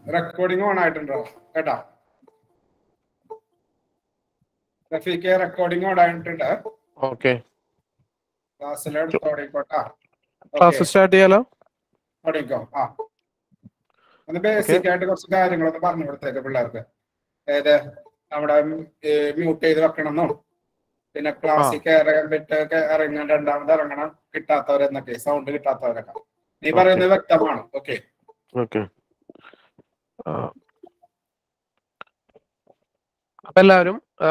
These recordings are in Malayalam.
റെക്കോർഡിംഗ് ഓൺ ആയിട്ടുണ്ടോ കേട്ടാ റഫീഖെ റെക്കോർഡിംഗ് ഓൺ ആയിട്ടുണ്ട് ഓക്കെ ക്ലാസ്സിലെ തുടങ്ങിക്കോട്ടാ ക്ലാസ് സ്റ്റാർട്ട് ചെയ്യാലോ തുടങ്ങിക്കോ ആ ഒന്ന് ബേസിക് ആയിട്ട് കുറച്ച് കാര്യങ്ങളൊന്ന് പറഞ്ഞു കൊടുത്തേക്ക് പിള്ളേർക്ക് അതായത് നമ്മുടെ മ്യൂട്ട് ചെയ്ത് വെക്കണമെന്നും പിന്നെ ക്ലാസ്സിൽ കയറാൻ വിട്ട് ഇറങ്ങാൻ രണ്ടാമത് ഇറങ്ങണം കിട്ടാത്തവരെന്നൊക്കെ സൗണ്ട് കിട്ടാത്തവരൊക്കെ നീ പറയുന്നത് വ്യക്തമാണ് ഓക്കെ ഓക്കെ അപ്പൊ എല്ലാവരും ആ,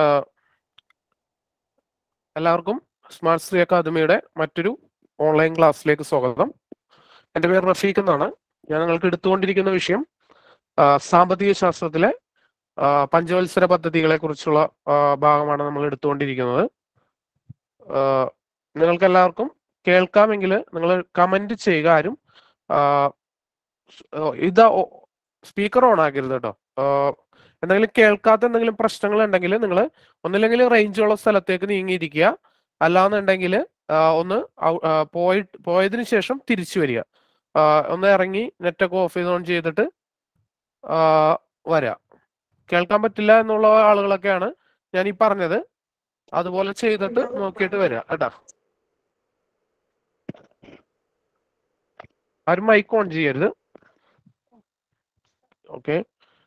എല്ലാവർക്കും സ്മാർട്ട് ശ്രീ അക്കാദമിയുടെ മറ്റൊരു ഓൺലൈൻ ക്ലാസ്സിലേക്ക് സ്വാഗതം എൻ്റെ പേര് റഫീഖ് എന്നാണ് ഞാൻ നിങ്ങൾക്ക് എടുത്തുകൊണ്ടിരിക്കുന്ന വിഷയം ആ, സാമ്പത്തിക ശാസ്ത്രത്തിലെ ആ, പഞ്ചവത്സര പദ്ധതികളെ കുറിച്ചുള്ള ആ, ഭാഗമാണ് നമ്മൾ എടുത്തുകൊണ്ടിരിക്കുന്നത് ആ, നിങ്ങൾക്ക് എല്ലാവർക്കും കേൾക്കാമെങ്കിൽ നിങ്ങൾ കമന്റ് ചെയ്യുക ആരും ആ, സ്- ഓ, ഇതാ സ്പീക്കർ ഓൺ ആക്കരുത് കേട്ടോ ആ, എന്തെങ്കിലും കേൾക്കാത്ത എന്തെങ്കിലും പ്രശ്നങ്ങൾ ഉണ്ടെങ്കിൽ നിങ്ങൾ ഒന്നില്ലെങ്കിൽ റേഞ്ച് ഉള്ള സ്ഥലത്തേക്ക് നീങ്ങിയിരിക്കുക അല്ലാന്നുണ്ടെങ്കിൽ ഒന്ന് ഔ- ആ, പോയി പോയതിനു ശേഷം തിരിച്ചു വരിക ആ, ഒന്ന് ഇറങ്ങി നെറ്റൊക്കെ ഓഫ് ചെയ്ത് ഓൺ ചെയ്തിട്ട് ആ, വരാം കേൾക്കാൻ പറ്റില്ല എന്നുള്ള ആളുകളൊക്കെയാണ് ഞാൻ ഈ പറഞ്ഞത് അതുപോലെ ചെയ്തിട്ട് നോക്കിയിട്ട് വരിക കേട്ടാ ആരും മൈക്ക് ഓൺ ചെയ്യരുത് ഓക്കെ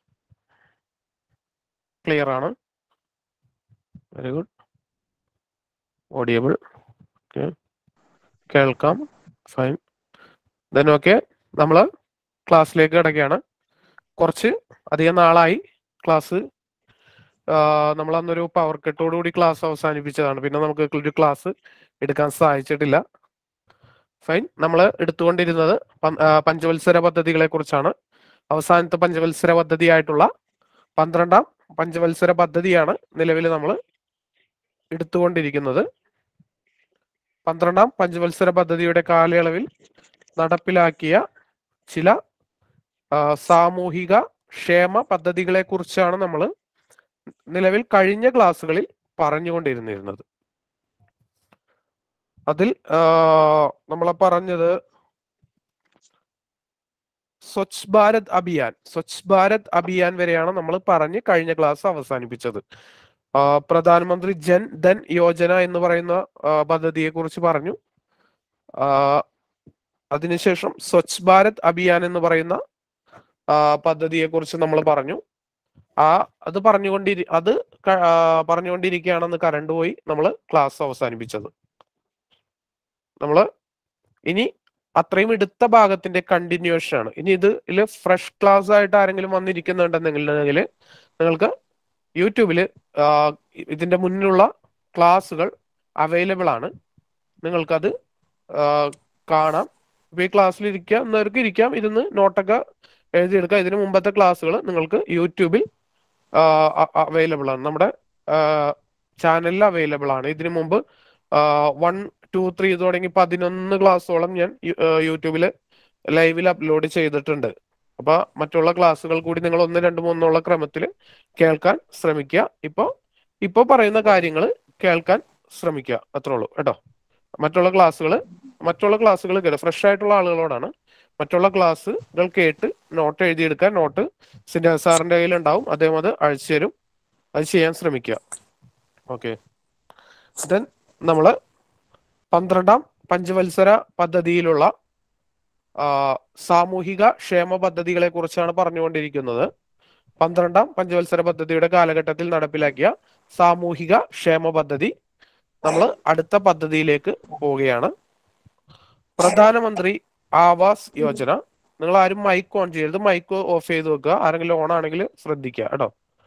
ക്ലിയർ ആണ് വെരി ഗുഡ് ഓഡിയബിൾ ഓക്കെ കേൾക്കാം ഫൈൻ ദെൻ ഓക്കെ നമ്മൾ ക്ലാസ്സിലേക്ക് കിടക്കുകയാണ് കുറച്ച് അധികം നാളായി ക്ലാസ് നമ്മൾ അന്നൊരു പവർ കട്ടോടുകൂടി ക്ലാസ് അവസാനിപ്പിച്ചതാണ് പിന്നെ നമുക്ക് ഒരു ക്ലാസ് എടുക്കാൻ സാധിച്ചിട്ടില്ല ഫൈൻ നമ്മൾ എടുത്തുകൊണ്ടിരുന്നത് പം- ആ, പഞ്ചവത്സര പദ്ധതികളെ കുറിച്ചാണ് അവസാനത്തെ പഞ്ചവത്സര പദ്ധതിയായിട്ടുള്ള പന്ത്രണ്ടാം പഞ്ചവത്സര പദ്ധതിയാണ് നിലവിൽ നമ്മൾ എടുത്തുകൊണ്ടിരിക്കുന്നത് പന്ത്രണ്ടാം പഞ്ചവത്സര പദ്ധതിയുടെ കാലയളവിൽ നടപ്പിലാക്കിയ ചില ആ, സാമൂഹിക ക്ഷേമ പദ്ധതികളെ കുറിച്ചാണ് നമ്മൾ നിലവിൽ കഴിഞ്ഞ ക്ലാസ്സുകളിൽ പറഞ്ഞുകൊണ്ടിരുന്നിരുന്നത് അതിൽ നമ്മളെ പറഞ്ഞത് സ്വച്ഛ് ഭാരത് അഭിയാൻ സ്വച്ഛ് ഭാരത് അഭിയാൻ വരെയാണ് നമ്മൾ പറഞ്ഞ് കഴിഞ്ഞ ക്ലാസ് അവസാനിപ്പിച്ചത് ആ, പ്രധാനമന്ത്രി ജൻ ധൻ യോജന എന്ന് പറയുന്ന പദ്ധതിയെ കുറിച്ച് പറഞ്ഞു ആ, അതിനുശേഷം സ്വച്ഛ് ഭാരത് അഭിയാൻ എന്ന് പറയുന്ന പദ്ധതിയെ കുറിച്ച് നമ്മൾ പറഞ്ഞു ആ അത് പറഞ്ഞുകൊണ്ടിരി അത് ക- ആ, പറഞ്ഞുകൊണ്ടിരിക്കുകയാണെന്ന് കറണ്ട് പോയി നമ്മൾ ക്ലാസ് അവസാനിപ്പിച്ചത് നമ്മൾ ഇനി അത്രയും എടുത്ത ഭാഗത്തിന്റെ കണ്ടിന്യൂഷൻ ആണ് ഇനി ഇതിൽ ഫ്രഷ് ക്ലാസ് ആയിട്ട് ആരെങ്കിലും വന്നിരിക്കുന്നുണ്ടെന്നുണ്ടെങ്കിൽ നിങ്ങൾക്ക് യൂട്യൂബിൽ ഇതിന്റെ മുന്നിലുള്ള ക്ലാസ്സുകൾ അവൈലബിൾ ആണ് നിങ്ങൾക്കത് ആ, കാണാം ഇപ്പൊ ഈ ക്ലാസ്സിൽ ഇരിക്കാം എന്നവർക്ക് ഇരിക്കാം ഇരുന്ന് നോട്ടൊക്കെ എഴുതിയെടുക്കാം ഇതിന് മുമ്പത്തെ ക്ലാസ്സുകൾ നിങ്ങൾക്ക് യൂട്യൂബിൽ അവൈലബിൾ ആണ് നമ്മുടെ ചാനലിൽ അവൈലബിൾ ആണ് ഇതിനു മുമ്പ് വൺ ടു ത്രീ തുടങ്ങി പതിനൊന്ന് ക്ലാസ്സോളം ഞാൻ യൂട്യൂബിൽ ലൈവിൽ അപ്ലോഡ് ചെയ്തിട്ടുണ്ട് അപ്പൊ മറ്റുള്ള ക്ലാസ്സുകൾ കൂടി നിങ്ങൾ ഒന്ന് രണ്ട് മൂന്നുള്ള ക്രമത്തിൽ കേൾക്കാൻ ശ്രമിക്കുക ഇപ്പൊ ഇപ്പൊ പറയുന്ന കാര്യങ്ങൾ കേൾക്കാൻ ശ്രമിക്കുക അത്രേ ഉള്ളൂ കേട്ടോ മറ്റുള്ള ക്ലാസ്സുകൾ മറ്റുള്ള ക്ലാസ്സുകൾ ഫ്രഷ് ആയിട്ടുള്ള ആളുകളോടാണ് മറ്റുള്ള ക്ലാസ്സുകൾ കേട്ട് നോട്ട് എഴുതിയെടുക്കാൻ നോട്ട് സിൻഡ സാറിന്റെ കയ്യിൽ ഉണ്ടാവും അദ്ദേഹം അത് അയച്ചു തരും അത് ചെയ്യാൻ ശ്രമിക്കുക ഓക്കെ ദെൻ നമ്മള് പന്ത്രണ്ടാം പഞ്ചവത്സര പദ്ധതിയിലുള്ള ആ, സാമൂഹിക ക്ഷേമ പദ്ധതികളെ കുറിച്ചാണ് പറഞ്ഞുകൊണ്ടിരിക്കുന്നത് പന്ത്രണ്ടാം പഞ്ചവത്സര പദ്ധതിയുടെ കാലഘട്ടത്തിൽ നടപ്പിലാക്കിയ സാമൂഹിക ക്ഷേമ പദ്ധതി നമ്മൾ അടുത്ത പദ്ധതിയിലേക്ക് പോവുകയാണ് പ്രധാനമന്ത്രി ആവാസ് യോജന നിങ്ങൾ ആരും മൈക്ക് ഓൺ ചെയ്യരുത് മൈക്ക് ഓഫ് ചെയ്ത് വെക്കുക ആരെങ്കിലും ഓൺ ആണെങ്കിൽ ശ്രദ്ധിക്കുക കേട്ടോ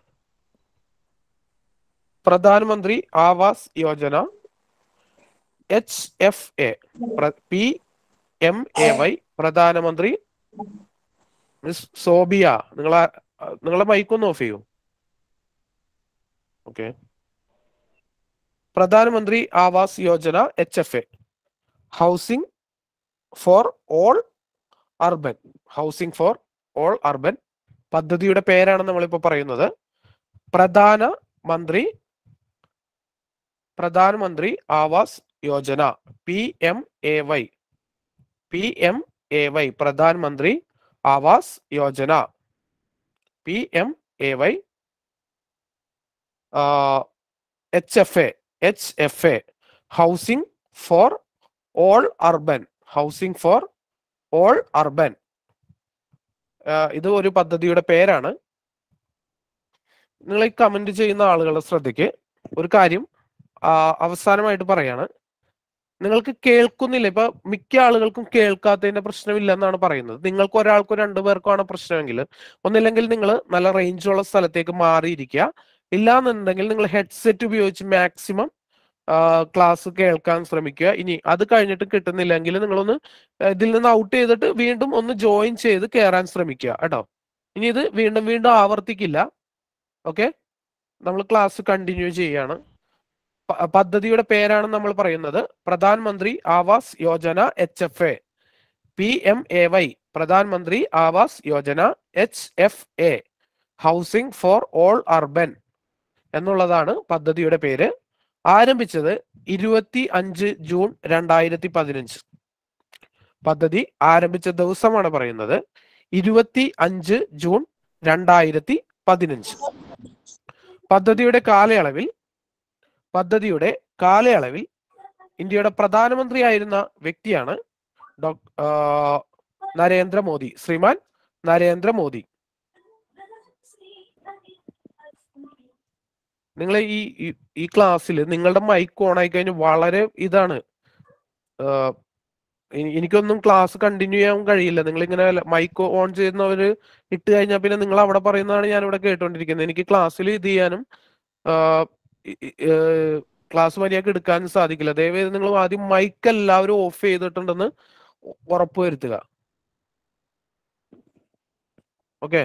Pradhan Mantri Awas Yojana H F A P M A Y Pradhan Mantri miss Sobia നിങ്ങളെ നിങ്ങളെ മൈക്ക് ഒന്ന് ഓഫ് ചെയ്യൂ okay Pradhan Mantri Awas Yojana H F A housing for all urban housing for all urban പദ്ധതിയുടെ പേരാണ് നമ്മളിപ്പോ പറയുന്നത് Pradhan Mantri Pradhan Mantri Awas Yojana P M A Y P M A Y Pradhan Mantri Awas Yojana P M A Y H F A H F A housing for all urban housing for all urban ഇത് ഒരു പദ്ധതിയുടെ പേരാണ് നിങ്ങൾ ഈ കമന്റ് ചെയ്യുന്ന ആളുകളുടെ ശ്രദ്ധയ്ക്ക് ഒരു കാര്യം ആ, അവസാനമായിട്ട് പറയാണ് നിങ്ങൾക്ക് കേൾക്കുന്നില്ല ഇപ്പൊ മിക്ക ആളുകൾക്കും കേൾക്കാത്തതിന്റെ പ്രശ്നമില്ല എന്നാണ് പറയുന്നത് നിങ്ങൾക്ക് ഒരാൾക്കോ രണ്ടു പേർക്കോ ആണ് പ്രശ്നമെങ്കിൽ ഒന്നില്ലെങ്കിൽ നിങ്ങൾ നല്ല റേഞ്ചുള്ള സ്ഥലത്തേക്ക് മാറിയിരിക്കുക ഇല്ലാന്നുണ്ടെങ്കിൽ നിങ്ങൾ ഹെഡ്സെറ്റ് ഉപയോഗിച്ച് മാക്സിമം ക്ലാസ് കേൾക്കാൻ ശ്രമിക്കുക ഇനി അത് കഴിഞ്ഞിട്ട് കിട്ടുന്നില്ലെങ്കിൽ നിങ്ങളൊന്ന് ഇതിൽ നിന്ന് ഔട്ട് ചെയ്തിട്ട് വീണ്ടും ഒന്ന് ജോയിൻ ചെയ്ത് കയറാൻ ശ്രമിക്കുക കേട്ടോ ഇനി ഇത് വീണ്ടും വീണ്ടും ആവർത്തിക്കില്ല ഓക്കെ നമ്മൾ ക്ലാസ് കണ്ടിന്യൂ ചെയ്യാണ് പ- പദ്ധതിയുടെ പേരാണ് നമ്മൾ പറയുന്നത് Pradhan Mantri Awas Yojana H F A P M A Y Pradhan Mantri Awas Yojana H F A housing for all urban എന്നുള്ളതാണ് പദ്ധതിയുടെ പേര് ആരംഭിച്ചത് ഇരുപത്തി അഞ്ച് ജൂൺ രണ്ടായിരത്തി പതിനഞ്ച് പദ്ധതി ആരംഭിച്ച ദിവസമാണ് പറയുന്നത് ഇരുപത്തി അഞ്ച് ജൂൺ രണ്ടായിരത്തി പതിനഞ്ച് പദ്ധതിയുടെ കാലയളവിൽ പദ്ധതിയുടെ കാലയളവിൽ ഇന്ത്യയുടെ പ്രധാനമന്ത്രിയായിരുന്ന വ്യക്തിയാണ് ഡോ ആ, നരേന്ദ്രമോദി ശ്രീമാൻ നരേന്ദ്രമോദി നിങ്ങൾ ഈ ഈ- ഈ ക്ലാസ്സിൽ നിങ്ങളുടെ മൈക്ക് ഓൺ ആയി കഴിഞ്ഞാൽ വളരെ ഇതാണ് ആ, എനി- എനിക്കൊന്നും ക്ലാസ് കണ്ടിന്യൂ ചെയ്യാൻ കഴിയില്ല നിങ്ങൾ ഇങ്ങനെ മൈക്ക് ഓൺ ചെയ്യുന്നവര് ഇട്ട് കഴിഞ്ഞാൽ പിന്നെ നിങ്ങൾ അവിടെ പറയുന്നതാണ് ഞാൻ ഇവിടെ കേട്ടോണ്ടിരിക്കുന്നത് എനിക്ക് ക്ലാസ്സിൽ ഇത് ചെയ്യാനും ക്ലാസ് മര്യാദക്ക് എടുക്കാനും സാധിക്കില്ല ദയവേത് നിങ്ങൾ ആദ്യം മൈക്ക് എല്ലാവരും ഓഫ് ചെയ്തിട്ടുണ്ടെന്ന് ഉ- ഉറപ്പുവരുത്തുക ഓക്കെ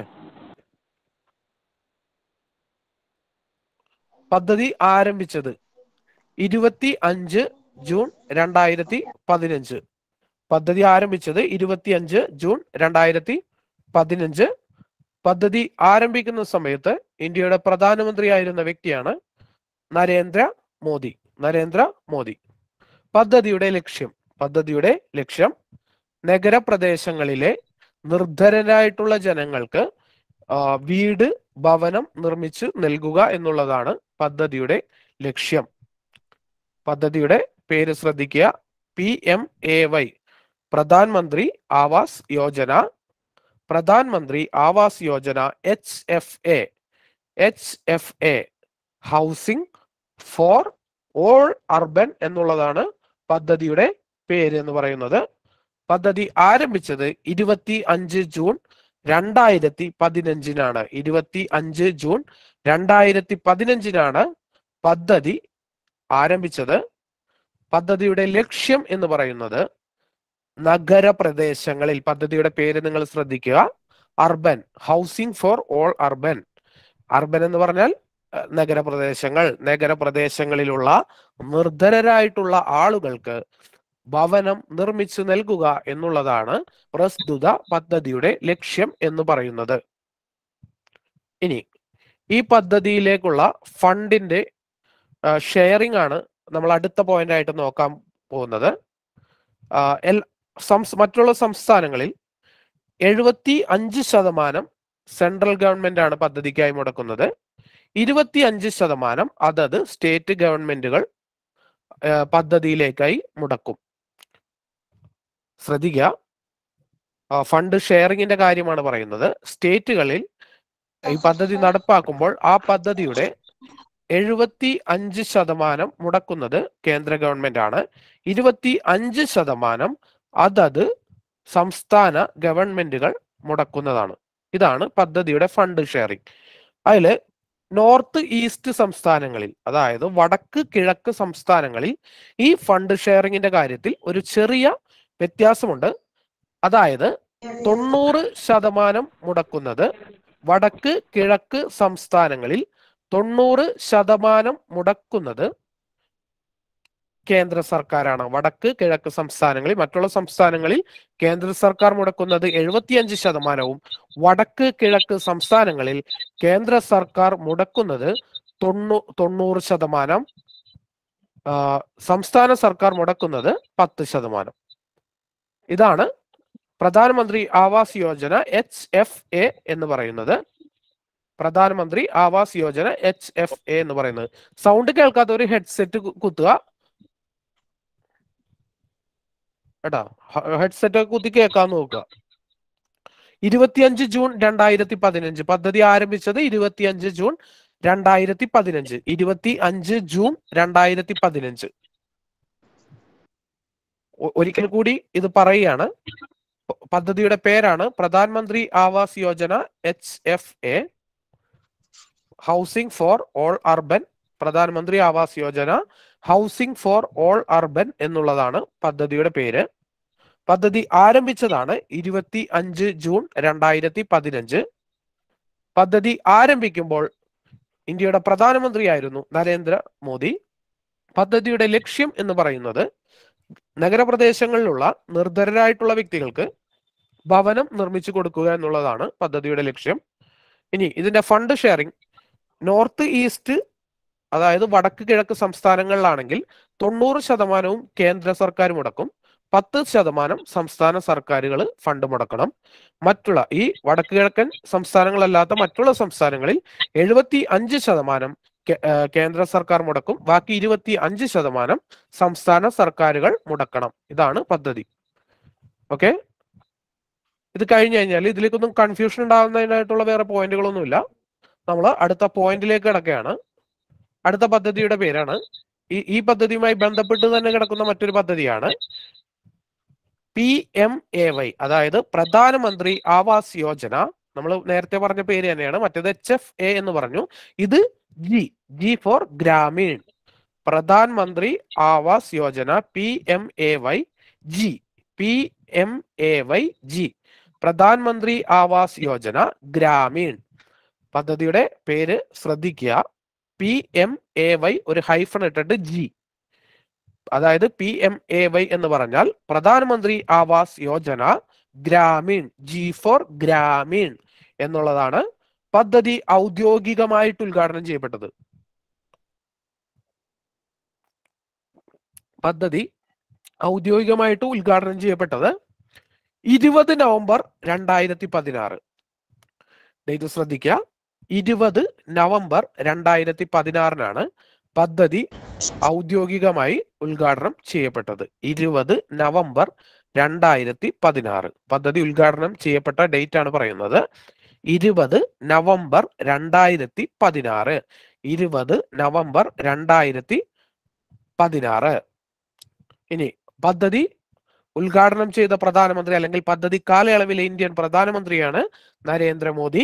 പദ്ധതി ആരംഭിച്ചത് ഇരുപത്തി അഞ്ച് ജൂൺ രണ്ടായിരത്തി പതിനഞ്ച് പദ്ധതി ആരംഭിച്ചത് ഇരുപത്തി അഞ്ച് ജൂൺ രണ്ടായിരത്തി പതിനഞ്ച് പദ്ധതി ആരംഭിക്കുന്ന സമയത്ത് ഇന്ത്യയുടെ പ്രധാനമന്ത്രിയായിരുന്ന വ്യക്തിയാണ് നരേന്ദ്ര മോദി നരേന്ദ്ര മോദി പദ്ധതിയുടെ ലക്ഷ്യം പദ്ധതിയുടെ ലക്ഷ്യം നഗരപ്രദേശങ്ങളിലെ നിർധനരായിട്ടുള്ള ജനങ്ങൾക്ക് ആ, വീട് ഭവനം നിർമ്മിച്ച് നൽകുക എന്നുള്ളതാണ് പദ്ധതിയുടെ ലക്ഷ്യം പദ്ധതിയുടെ പേര് ശ്രദ്ധിക്കുക P M A Y Pradhan Mantri Awas Yojana Pradhan Mantri Awas Yojana H F A H F A housing for all urban എന്നുള്ളതാണ് പദ്ധതിയുടെ പേര് എന്ന് പറയുന്നത് പദ്ധതി ആരംഭിച്ചത് ഇരുപത്തി അഞ്ച് ജൂൺ രണ്ടായിരത്തി പതിനഞ്ചിനാണ് ഇരുപത്തി അഞ്ച് ജൂൺ രണ്ടായിരത്തി പതിനഞ്ചിനാണ് പദ്ധതി ആരംഭിച്ചത് പദ്ധതിയുടെ ലക്ഷ്യം എന്ന് പറയുന്നത് നഗരപ്രദേശങ്ങളിൽ പദ്ധതിയുടെ പേര് നിങ്ങൾ ശ്രദ്ധിക്കുക urban housing for all urban urban എന്ന് പറഞ്ഞാൽ അഹ്, നഗരപ്രദേശങ്ങൾ നഗരപ്രദേശങ്ങളിലുള്ള നിർധനരായിട്ടുള്ള ആളുകൾക്ക് ഭവനം നിർമ്മിച്ചു നൽകുക എന്നുള്ളതാണ് പ്രസ്തുത പദ്ധതിയുടെ ലക്ഷ്യം എന്ന് പറയുന്നത് ഇനി ഈ പദ്ധതിയിലേക്കുള്ള ഫണ്ടിന്റെ ഷെയറിംഗ് ആണ് നമ്മൾ അടുത്ത പോയിന്റ് ആയിട്ട് നോക്കാൻ പോകുന്നത് ആ, എൽ- സംസ് മറ്റുള്ള സംസ്ഥാനങ്ങളിൽ എഴുപത്തി അഞ്ച് ശതമാനം സെൻട്രൽ ഗവൺമെന്റ് ആണ് പദ്ധതിക്കായി മുടക്കുന്നത് ഇരുപത്തി അഞ്ച് ശതമാനം അതത് സ്റ്റേറ്റ് ഗവൺമെന്റുകൾ ആ, പദ്ധതിയിലേക്കായി മുടക്കും ശ്രദ്ധിക്കുക ആ, ഫണ്ട് ഷെയറിങ്ങിന്റെ കാര്യമാണ് പറയുന്നത് സ്റ്റേറ്റുകളിൽ ഈ പദ്ധതി നടപ്പാക്കുമ്പോൾ ആ പദ്ധതിയുടെ എഴുപത്തി അഞ്ച് ശതമാനം മുടക്കുന്നത് കേന്ദ്ര ഗവൺമെന്റ് ആണ് ഇരുപത്തി അഞ്ച് ശതമാനം അതത് സംസ്ഥാന ഗവൺമെന്റുകൾ മുടക്കുന്നതാണ് ഇതാണ് പദ്ധതിയുടെ ഫണ്ട് ഷെയറിംഗ് അതില് നോർത്ത് ഈസ്റ്റ് സംസ്ഥാനങ്ങളിൽ അതായത് വടക്ക് കിഴക്ക് സംസ്ഥാനങ്ങളിൽ ഈ ഫണ്ട് ഷെയറിങ്ങിന്റെ കാര്യത്തിൽ ഒരു ചെറിയ വ്യത്യാസമുണ്ട് അതായത് തൊണ്ണൂറ് ശതമാനം മുടക്കുന്നത് വടക്ക് കിഴക്ക് സംസ്ഥാനങ്ങളിൽ തൊണ്ണൂറ് ശതമാനം മുടക്കുന്നത് കേന്ദ്ര സർക്കാരാണ് വടക്ക് കിഴക്ക് സംസ്ഥാനങ്ങളിൽ മറ്റുള്ള സംസ്ഥാനങ്ങളിൽ കേന്ദ്ര സർക്കാർ മുടക്കുന്നത് എഴുപത്തിയഞ്ച് ശതമാനവും വടക്ക് കിഴക്ക് സംസ്ഥാനങ്ങളിൽ കേന്ദ്ര സർക്കാർ മുടക്കുന്നത് തൊണ്ണൂ തൊണ്ണൂറ് ശതമാനം ആ, സംസ്ഥാന സർക്കാർ മുടക്കുന്നത് പത്ത് ശതമാനം ഇതാണ് Pradhan Mantri Awas Yojana H F A എന്ന് പറയുന്നത് Pradhan Mantri Awas Yojana H F A എന്ന് പറയുന്നത് സൗണ്ട് കേൾക്കാത്ത ഒരു ഹെഡ്സെറ്റ് കുത്തുക കേട്ടോ ഹെഡ്സെറ്റ് ഒക്കെ കുത്തി കേൾക്കാൻ നോക്കുക ഇരുപത്തിയഞ്ച് ജൂൺ രണ്ടായിരത്തി പതിനഞ്ച് പദ്ധതി ആരംഭിച്ചത് ഇരുപത്തിയഞ്ച് ജൂൺ രണ്ടായിരത്തി പതിനഞ്ച് ഇരുപത്തി അഞ്ച് ജൂൺ രണ്ടായിരത്തി പതിനഞ്ച് ഒ- ഒരിക്കൽ കൂടി ഇത് പറയുകയാണ് പ- പദ്ധതിയുടെ പേരാണ് Pradhan Mantri Awas Yojana H F A housing for all urban Pradhan Mantri Awas Yojana housing for all urban എന്നുള്ളതാണ് പദ്ധതിയുടെ പേര് പദ്ധതി ആരംഭിച്ചതാണ് ഇരുപത്തി അഞ്ച് ജൂൺ രണ്ടായിരത്തി പതിനഞ്ച് പദ്ധതി ആരംഭിക്കുമ്പോൾ ഇന്ത്യയുടെ പ്രധാനമന്ത്രിയായിരുന്നു നരേന്ദ്ര മോദി പദ്ധതിയുടെ ലക്ഷ്യം എന്ന് പറയുന്നത് നഗരപ്രദേശങ്ങളിലുള്ള നിർധരരായിട്ടുള്ള വ്യക്തികൾക്ക് ഭവനം നിർമ്മിച്ചു കൊടുക്കുക എന്നുള്ളതാണ് പദ്ധതിയുടെ ലക്ഷ്യം ഇനി ഇതിന്റെ ഫണ്ട് ഷെയറിംഗ് നോർത്ത് ഈസ്റ്റ് അതായത് വടക്ക് കിഴക്ക് സംസ്ഥാനങ്ങളിലാണെങ്കിൽ തൊണ്ണൂറ് ശതമാനവും കേന്ദ്ര സർക്കാർ മുടക്കും പത്ത് ശതമാനം സംസ്ഥാന സർക്കാരുകൾ ഫണ്ട് മുടക്കണം മറ്റുള്ള ഈ വടക്ക് കിഴക്കൻ സംസ്ഥാനങ്ങളല്ലാത്ത മറ്റുള്ള സംസ്ഥാനങ്ങളിൽ എഴുപത്തി അഞ്ച് ശതമാനം കേ- ആ, കേന്ദ്ര സർക്കാർ മുടക്കും ബാക്കി ഇരുപത്തി അഞ്ച് ശതമാനം സംസ്ഥാന സർക്കാരുകൾ മുടക്കണം ഇതാണ് പദ്ധതി ഓക്കെ ഇത് കഴിഞ്ഞു കഴിഞ്ഞാൽ ഇതിലേക്കൊന്നും കൺഫ്യൂഷൻ ഉണ്ടാകുന്നതിനായിട്ടുള്ള വേറെ പോയിന്റുകളൊന്നുമില്ല നമ്മൾ അടുത്ത പോയിന്റിലേക്ക് കിടക്കുകയാണ് അടുത്ത പദ്ധതിയുടെ പേരാണ് ഈ ഈ പദ്ധതിയുമായി ബന്ധപ്പെട്ട് തന്നെ കിടക്കുന്ന മറ്റൊരു പദ്ധതിയാണ് പി എം എ വൈ അതായത് പ്രധാനമന്ത്രി ആവാസ് യോജന നമ്മൾ നേരത്തെ പറഞ്ഞ പേര് തന്നെയാണ് മറ്റേത് എച്ച് എഫ് എ എന്ന് പറഞ്ഞു ഇത് G G for Gramin Pradhan Mantri Awas Yojana P M A Y G P M A Y G Pradhan Mantri Awas Yojana Gramin പദ്ധതിയുടെ പേര് ശ്രദ്ധിക്കുക പി എം എ വൈ ഒരു ഹൈഫൺ ഇട്ടിട്ട് ജി അതായത് പി എം എ വൈ എന്ന് പറഞ്ഞാൽ പ്രധാനമന്ത്രി ആവാസ് യോജന ഗ്രാമീൺ ജി ഫോർ ഗ്രാമീൺ എന്നുള്ളതാണ് പദ്ധതി ഔദ്യോഗികമായിട്ട് ഉദ്ഘാടനം ചെയ്യപ്പെട്ടത് പദ്ധതി ഔദ്യോഗികമായിട്ട് ഉദ്ഘാടനം ചെയ്യപ്പെട്ടത് ഇരുപത് നവംബർ രണ്ടായിരത്തി പതിനാറ് ഇത് ശ്രദ്ധിക്കുക ഇരുപത് നവംബർ രണ്ടായിരത്തി പതിനാറിനാണ് പദ്ധതി ഔദ്യോഗികമായി ഉദ്ഘാടനം ചെയ്യപ്പെട്ടത് ഇരുപത് നവംബർ രണ്ടായിരത്തി പതിനാറ് പദ്ധതി ഉദ്ഘാടനം ചെയ്യപ്പെട്ട ഡേറ്റ് ആണ് പറയുന്നത് ഇരുപത് നവംബർ രണ്ടായിരത്തി പതിനാറ് ഇരുപത് നവംബർ രണ്ടായിരത്തി പതിനാറ് ഇനി പദ്ധതി ഉദ്ഘാടനം ചെയ്ത പ്രധാനമന്ത്രി അല്ലെങ്കിൽ പദ്ധതി കാലയളവിലെ ഇന്ത്യൻ പ്രധാനമന്ത്രിയാണ് നരേന്ദ്രമോദി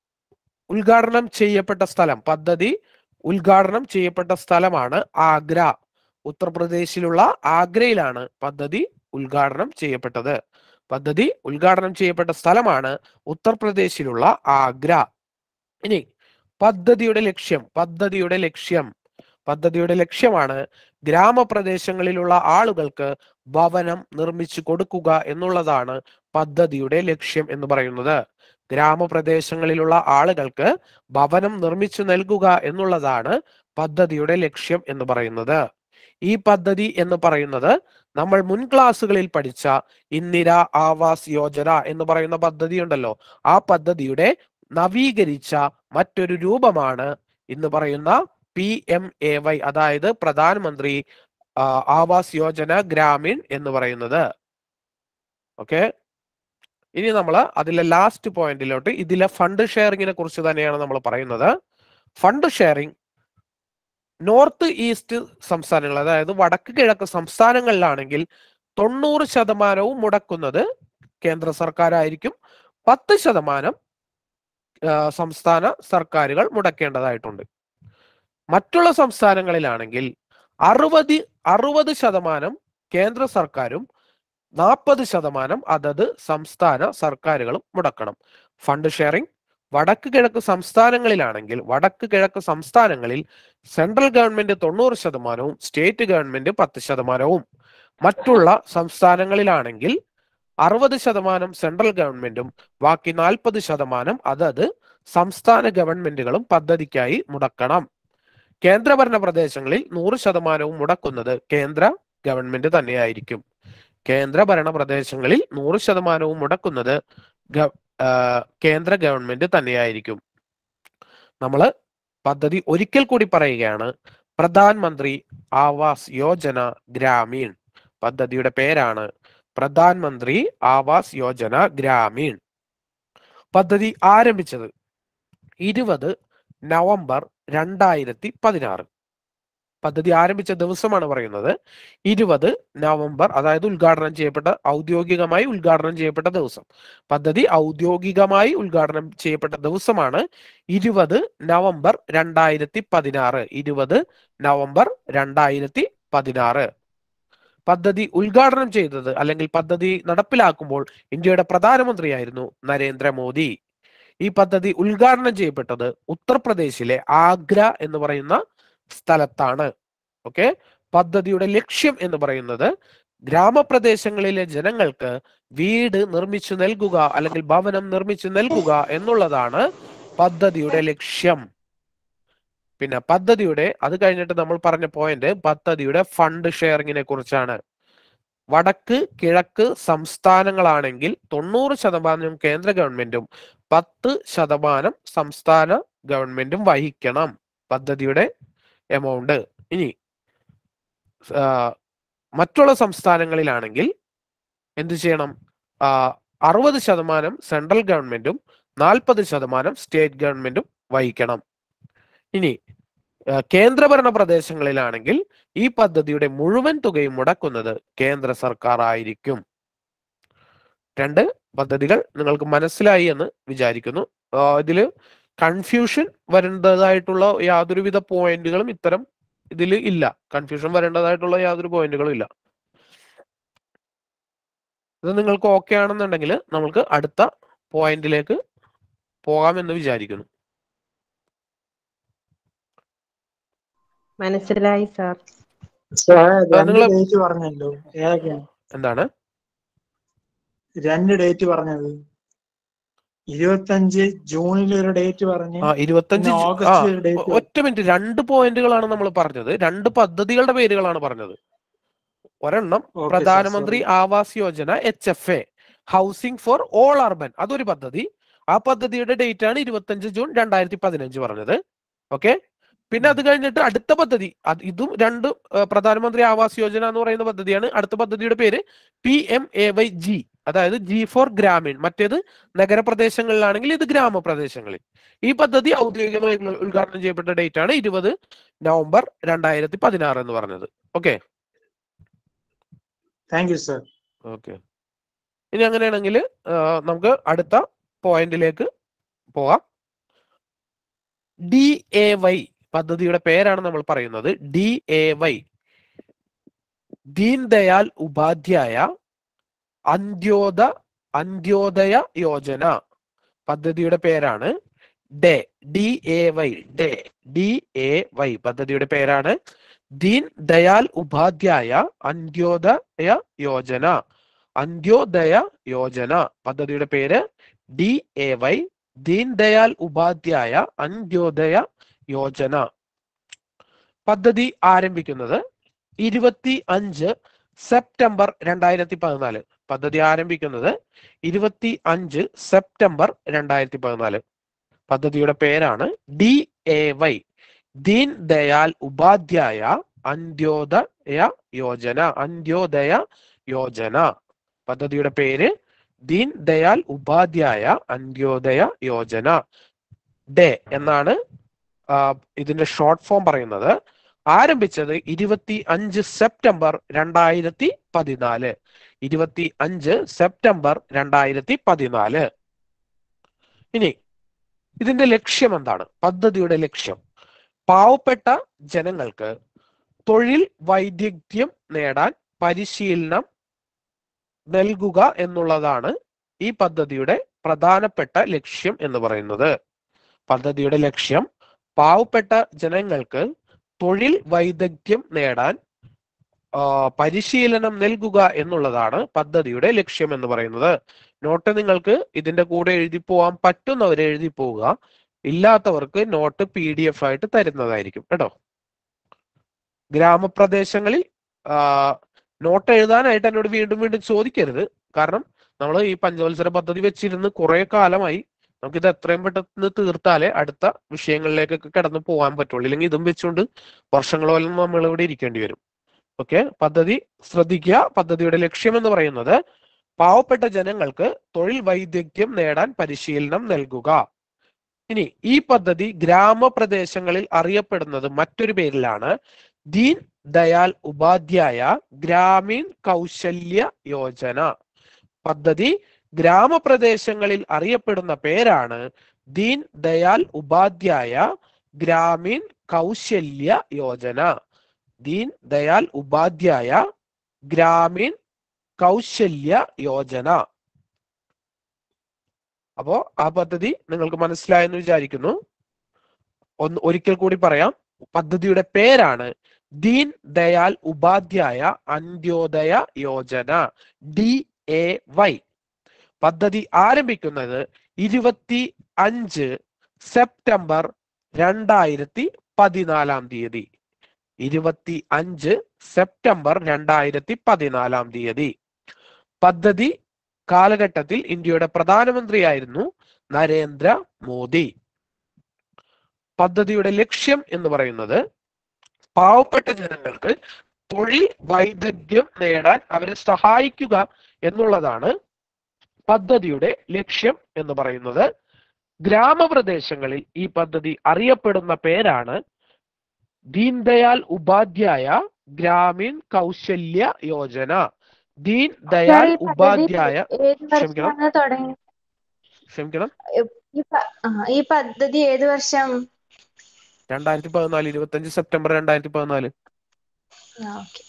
ഉദ്ഘാടനം ചെയ്യപ്പെട്ട സ്ഥലം പദ്ധതി ഉദ്ഘാടനം ചെയ്യപ്പെട്ട സ്ഥലമാണ് ആഗ്ര ഉത്തർപ്രദേശിലുള്ള ആഗ്രയിലാണ് പദ്ധതി ഉദ്ഘാടനം ചെയ്യപ്പെട്ടത് പദ്ധതി ഉദ്ഘാടനം ചെയ്യപ്പെട്ട സ്ഥലമാണ് ഉത്തർപ്രദേശിലുള്ള ആഗ്ര ഇനി പദ്ധതിയുടെ ലക്ഷ്യം പദ്ധതിയുടെ ലക്ഷ്യം പദ്ധതിയുടെ ലക്ഷ്യമാണ് ഗ്രാമപ്രദേശങ്ങളിലുള്ള ആളുകൾക്ക് ഭവനം നിർമ്മിച്ചു കൊടുക്കുക എന്നുള്ളതാണ് പദ്ധതിയുടെ ലക്ഷ്യം എന്ന് പറയുന്നത് ഗ്രാമപ്രദേശങ്ങളിലുള്ള ആളുകൾക്ക് ഭവനം നിർമ്മിച്ചു നൽകുക എന്നുള്ളതാണ് പദ്ധതിയുടെ ലക്ഷ്യം എന്ന് പറയുന്നത് ഈ പദ്ധതി എന്ന് പറയുന്നത് നമ്മൾ മുൻ ക്ലാസ്സുകളിൽ പഠിച്ച ഇന്ദിര ആവാസ് യോജന എന്ന് പറയുന്ന പദ്ധതി ഉണ്ടല്ലോ ആ പദ്ധതിയുടെ നവീകരിച്ച മറ്റൊരു രൂപമാണ് ഇന്ന് പറയുന്ന പി എം എ വൈ അതായത് പ്രധാനമന്ത്രി ആ, ആവാസ് യോജന ഗ്രാമീൺ എന്ന് പറയുന്നത് ഓക്കെ ഇനി നമ്മൾ അതിലെ ലാസ്റ്റ് പോയിന്റിലോട്ട് ഇതിലെ ഫണ്ട് ഷെയറിങ്ങിനെ കുറിച്ച് തന്നെയാണ് നമ്മൾ പറയുന്നത് ഫണ്ട് ഷെയറിംഗ് നോർത്ത് ഈസ്റ്റ് സംസ്ഥാനങ്ങൾ അതായത് വടക്ക് കിഴക്ക് സംസ്ഥാനങ്ങളിലാണെങ്കിൽ തൊണ്ണൂറ് ശതമാനവും മുടക്കുന്നത് കേന്ദ്ര സർക്കാരായിരിക്കും പത്ത് ശതമാനം ആ, സംസ്ഥാന സർക്കാരുകൾ മുടക്കേണ്ടതായിട്ടുണ്ട് മറ്റുള്ള സംസ്ഥാനങ്ങളിലാണെങ്കിൽ അറുപത് അറുപത് ശതമാനം കേന്ദ്ര സർക്കാരും നാൽപ്പത് ശതമാനം അതത് സംസ്ഥാന സർക്കാരുകളും മുടക്കണം ഫണ്ട് ഷെയറിംഗ് വടക്ക് കിഴക്ക് സംസ്ഥാനങ്ങളിലാണെങ്കിൽ വടക്ക് കിഴക്ക് സംസ്ഥാനങ്ങളിൽ സെൻട്രൽ ഗവൺമെന്റ് തൊണ്ണൂറ് ശതമാനവും സ്റ്റേറ്റ് ഗവൺമെന്റ് പത്ത് ശതമാനവും മറ്റുള്ള സംസ്ഥാനങ്ങളിലാണെങ്കിൽ അറുപത് ശതമാനം സെൻട്രൽ ഗവൺമെന്റും ബാക്കി നാൽപ്പത് ശതമാനം അതത് സംസ്ഥാന ഗവൺമെന്റുകളും പദ്ധതിക്കായി മുടക്കണം കേന്ദ്രഭരണ പ്രദേശങ്ങളിൽ നൂറ് ശതമാനവും മുടക്കുന്നത് കേന്ദ്ര ഗവൺമെന്റ് തന്നെയായിരിക്കും കേന്ദ്രഭരണ പ്രദേശങ്ങളിൽ നൂറ് ശതമാനവും മുടക്കുന്നത് ഗ- ആ, കേന്ദ്ര ഗവൺമെന്റ് തന്നെയായിരിക്കും നമ്മൾ പദ്ധതി ഒരിക്കൽ കൂടി പറയുകയാണ് പ്രധാൻ മന്ത്രി ആവാസ് യോജന ഗ്രാമീൺ പദ്ധതിയുടെ പേരാണ് പ്രധാൻ മന്ത്രി ആവാസ് യോജന ഗ്രാമീൺ പദ്ധതി ആരംഭിച്ചത് ഇരുപത് നവംബർ രണ്ടായിരത്തി പതിനാറ് പദ്ധതി ആരംഭിച്ച ദിവസമാണ് പറയുന്നത് ഇരുപത് നവംബർ അതായത് ഉദ്ഘാടനം ചെയ്യപ്പെട്ട ഔദ്യോഗികമായി ഉദ്ഘാടനം ചെയ്യപ്പെട്ട ദിവസം പദ്ധതി ഔദ്യോഗികമായി ഉദ്ഘാടനം ചെയ്യപ്പെട്ട ദിവസമാണ് ഇരുപത് നവംബർ രണ്ടായിരത്തി പതിനാറ് ഇരുപത് നവംബർ രണ്ടായിരത്തി പതിനാറ് പദ്ധതി ഉദ്ഘാടനം ചെയ്തത് അല്ലെങ്കിൽ പദ്ധതി നടപ്പിലാക്കുമ്പോൾ ഇന്ത്യയുടെ പ്രധാനമന്ത്രിയായിരുന്നു നരേന്ദ്രമോദി ഈ പദ്ധതി ഉദ്ഘാടനം ചെയ്യപ്പെട്ടത് ഉത്തർപ്രദേശിലെ ആഗ്ര എന്ന് പറയുന്ന സ്ഥലത്താണ് ഓക്കെ പദ്ധതിയുടെ ലക്ഷ്യം എന്ന് പറയുന്നത് ഗ്രാമപ്രദേശങ്ങളിലെ ജനങ്ങൾക്ക് വീട് നിർമ്മിച്ചു നൽകുക അല്ലെങ്കിൽ ഭവനം നിർമ്മിച്ചു നൽകുക എന്നുള്ളതാണ് പദ്ധതിയുടെ ലക്ഷ്യം പിന്നെ പദ്ധതിയുടെ അത് കഴിഞ്ഞിട്ട് നമ്മൾ പറഞ്ഞ പോയിന്റ് പദ്ധതിയുടെ ഫണ്ട് ഷെയറിങ്ങിനെ കുറിച്ചാണ് വടക്ക് കിഴക്ക് സംസ്ഥാനങ്ങളാണെങ്കിൽ തൊണ്ണൂറ് ശതമാനം കേന്ദ്ര ഗവൺമെന്റും പത്ത് ശതമാനം സംസ്ഥാന ഗവൺമെന്റും വഹിക്കണം പദ്ധതിയുടെ എമൗണ്ട് ഇനി ആ, മറ്റുള്ള സംസ്ഥാനങ്ങളിലാണെങ്കിൽ എന്ത് ചെയ്യണം ആ, അറുപത് ശതമാനം സെൻട്രൽ ഗവൺമെന്റും നാൽപ്പത് ശതമാനം സ്റ്റേറ്റ് ഗവൺമെന്റും വഹിക്കണം ഇനി ആ, കേന്ദ്രഭരണ പ്രദേശങ്ങളിലാണെങ്കിൽ ഈ പദ്ധതിയുടെ മുഴുവൻ തുകയും മുടക്കുന്നത് കേന്ദ്ര സർക്കാർ ആയിരിക്കും രണ്ട് പദ്ധതികൾ നിങ്ങൾക്ക് മനസ്സിലായി എന്ന് വിചാരിക്കുന്നു ആ, ഇതില് കൺഫ്യൂഷൻ വരേണ്ടതായിട്ടുള്ള യാതൊരുവിധ പോയിന്റുകളും ഇത്തരം ഇതിൽ ഇല്ല കൺഫ്യൂഷൻ വരേണ്ടതായിട്ടുള്ള യാതൊരു പോയിന്റുകളും ഇല്ല ഇത് നിങ്ങൾക്ക് ഓക്കെ ആണെന്നുണ്ടെങ്കിൽ നമുക്ക് അടുത്ത പോയിന്റിലേക്ക് പോകാമെന്ന് വിചാരിക്കുന്നു മനസ്സിലായി സാർ സാർ രണ്ട് നിങ്ങള് ഡേറ്റ് പറഞ്ഞല്ലോ ഏതൊക്കെയാണ് എന്താണ് രണ്ട് ഡേറ്റ് പറഞ്ഞത് ഇരുപത്തഞ്ച് ജൂണിൽ ഒരു ഡേറ്റ് പറഞ്ഞ് ആ ഇരുപത്തഞ്ച് പിന്നെ ജൂ- ആ ഓഗസ്റ്റിൽ ഒരു ഡേറ്റ് ഒ- ഒറ്റ മിനിറ്റ് രണ്ട് പോയിന്റുകളാണ് നമ്മൾ പറഞ്ഞത് രണ്ട് പദ്ധതികളുടെ പേരുകളാണ് പറഞ്ഞത് ഒരെണ്ണം okay sir Pradhan Mantri sorry Awas Yojana H F A housing for all urban അതൊരു പദ്ധതി ആ പദ്ധതിയുടെ ഡേറ്റ് ആണ് ഇരുപത്തഞ്ച് ജൂൺ രണ്ടായിരത്തി പതിനഞ്ച് പറഞ്ഞത് ഓക്കെ പിന്നെ അത് കഴിഞ്ഞിട്ട് അടുത്ത പദ്ധതി അത് ഇതും രണ്ട് ആ, പ്രധാനമന്ത്രി ആവാസ് യോജന എന്ന് പറയുന്ന പദ്ധതിയാണ് അടുത്ത പദ്ധതിയുടെ പേര് P M A Y G അതായത് ജി ഫോർ ഗ്രാമീൺ മറ്റേത് നഗരപ്രദേശങ്ങളിലാണെങ്കിൽ ഇത് ഗ്രാമപ്രദേശങ്ങളിൽ ഈ പദ്ധതി ഔദ്യോഗികമായി ഉദ്ഘ- ഉദ്ഘാടനം ചെയ്യപ്പെട്ട ഡേറ്റ് ആണ് ഇരുപത് നവംബർ രണ്ടായിരത്തി പതിനാറ് എന്ന് പറഞ്ഞത് okay thank you sir okay ഇനി അങ്ങനെയാണെങ്കിൽ നമുക്ക് അടുത്ത പോയിന്റിലേക്ക് പോകാം ഡി എ വൈ പദ്ധതിയുടെ പേരാണ് നമ്മൾ പറയുന്നത് D A Y Deen Dayal Upadhyaya Antyoda Antyodaya Yojana പദ്ധതിയുടെ പേരാണ് DAY D A Y DAY D A Y പദ്ധതിയുടെ പേരാണ് ദീൻ ദയാൽ ഉപാധ്യായ അന്ത്യോദയ യോജന അന്ത്യോദയ യോജന പദ്ധതിയുടെ പേര് D A Y Deen Dayal Upadhyaya Antyodaya Yojana പദ്ധതി ആരംഭിക്കുന്നത് ഇരുപത്തി അഞ്ച് സെപ്റ്റംബർ രണ്ടായിരത്തി പതിനാല് പദ്ധതി ആരംഭിക്കുന്നത് ഇരുപത്തി അഞ്ച് സെപ്റ്റംബർ രണ്ടായിരത്തി പതിനാല് പദ്ധതിയുടെ പേരാണ് D A Y Deen Dayal Upadhyaya Antyodaya Yojana Antyodaya Yojana പദ്ധതിയുടെ പേര് ദീൻ ദയാൽ ഉപാധ്യായ അന്ത്യോദയ യോജന ഡേ എന്നാണ് ആ, ഇതിന്റെ ഷോർട്ട് ഫോം പറയുന്നത് ആരംഭിച്ചത് ഇരുപത്തി അഞ്ച് സെപ്റ്റംബർ രണ്ടായിരത്തി പതിനാല് ഇരുപത്തി അഞ്ച് സെപ്റ്റംബർ രണ്ടായിരത്തി പതിനാല് ഇനി ഇതിന്റെ ലക്ഷ്യം എന്താണ് പദ്ധതിയുടെ ലക്ഷ്യം പാവപ്പെട്ട ജനങ്ങൾക്ക് തൊഴിൽ വൈദഗ്ധ്യം നേടാൻ പരിശീലനം നൽകുക എന്നുള്ളതാണ് ഈ പദ്ധതിയുടെ പ്രധാനപ്പെട്ട ലക്ഷ്യം എന്ന് പറയുന്നത് പദ്ധതിയുടെ ലക്ഷ്യം പാവപ്പെട്ട ജനങ്ങൾക്ക് തൊഴിൽ വൈദഗ്ധ്യം നേടാൻ ആ, പരിശീലനം നൽകുക എന്നുള്ളതാണ് പദ്ധതിയുടെ ലക്ഷ്യം എന്ന് പറയുന്നത് നോട്ട് നിങ്ങൾക്ക് ഇതിന്റെ കൂടെ എഴുതി പോവാൻ പറ്റുന്നവർ എഴുതി പോവുക ഇല്ലാത്തവർക്ക് നോട്ട് പി ഡി എഫ് ആയിട്ട് തരുന്നതായിരിക്കും കേട്ടോ ഗ്രാമപ്രദേശങ്ങളിൽ ആ, നോട്ട് എഴുതാനായിട്ട് എന്നോട് വീണ്ടും വീണ്ടും ചോദിക്കരുത് കാരണം നമ്മൾ ഈ പഞ്ചവത്സര പദ്ധതി വെച്ചിരുന്ന് കുറെ കാലമായി നമുക്കിത് എത്രയും പെട്ടെന്ന് തീർത്താലേ അടുത്ത വിഷയങ്ങളിലേക്കൊക്കെ കടന്നു പോകാൻ പറ്റുള്ളൂ ഇല്ലെങ്കിൽ ഇതും വെച്ചുകൊണ്ട് വർഷങ്ങളോളം നമ്മൾ ഇവിടെ ഇരിക്കേണ്ടി വരും ഓക്കെ പദ്ധതി ശ്രദ്ധിക്കുക പദ്ധതിയുടെ ലക്ഷ്യം എന്ന് പറയുന്നത് പാവപ്പെട്ട ജനങ്ങൾക്ക് തൊഴിൽ വൈദഗ്ധ്യം നേടാൻ പരിശീലനം നൽകുക ഇനി ഈ പദ്ധതി ഗ്രാമപ്രദേശങ്ങളിൽ അറിയപ്പെടുന്നത് മറ്റൊരു പേരിലാണ് ദീൻ ദയാൽ ഉപാധ്യായ ഗ്രാമീൺ കൗശല്യ യോജന പദ്ധതി ഗ്രാമപ്രദേശങ്ങളിൽ അറിയപ്പെടുന്ന പേരാണ് ദീൻ ദയാൽ ഉപാധ്യായ ഗ്രാമീൺ കൗശല്യ യോജന ദീൻ ദയാൽ ഉപാധ്യായ ഗ്രാമീൺ കൗശല്യ യോജന അപ്പോ ആ പദ്ധതി നിങ്ങൾക്ക് മനസ്സിലായെന്ന് വിചാരിക്കുന്നു ഒന്ന് ഒരിക്കൽ കൂടി പറയാം പദ്ധതിയുടെ പേരാണ് Deen Dayal Upadhyaya Antyodaya Yojana D A Y പദ്ധതി ആരംഭിക്കുന്നത് ഇരുപത്തി അഞ്ച് സെപ്റ്റംബർ രണ്ടായിരത്തി പതിനാലാം തീയതി ഇരുപത്തി അഞ്ച് സെപ്റ്റംബർ രണ്ടായിരത്തി പതിനാലാം തീയതി പദ്ധതി കാലഘട്ടത്തിൽ ഇന്ത്യയുടെ പ്രധാനമന്ത്രിയായിരുന്നു നരേന്ദ്ര മോദി പദ്ധതിയുടെ ലക്ഷ്യം എന്ന് പറയുന്നത് പാവപ്പെട്ട ജനങ്ങൾക്ക് തൊഴിൽ വൈദഗ്ധ്യം നേടാൻ അവരെ സഹായിക്കുക എന്നുള്ളതാണ് പദ്ധതിയുടെ ലക്ഷ്യം എന്ന് പറയുന്നത് ഗ്രാമപ്രദേശങ്ങളിൽ ഈ പദ്ധതി അറിയപ്പെടുന്ന പേരാണ് ദീൻദയാൽ ഉപാധ്യായ ഗ്രാമീൺ കൗശല്യ യോജന ദീൻ ദയാൽ ഈ പദ്ധതി ഉപാധ്യായ ഏത് ക്ഷമിക്കണം. വർഷമാണ് തുടങ്ങി ക്ഷമിക്കണം ഈ പ- ആ, ഈ പദ്ധതി ഏത് വർഷം രണ്ടായിരത്തി പതിനാല് ഇരുപത്തി അഞ്ച് സെപ്റ്റംബർ രണ്ടായിരത്തി പതിനാല് ആ, ഓക്കെ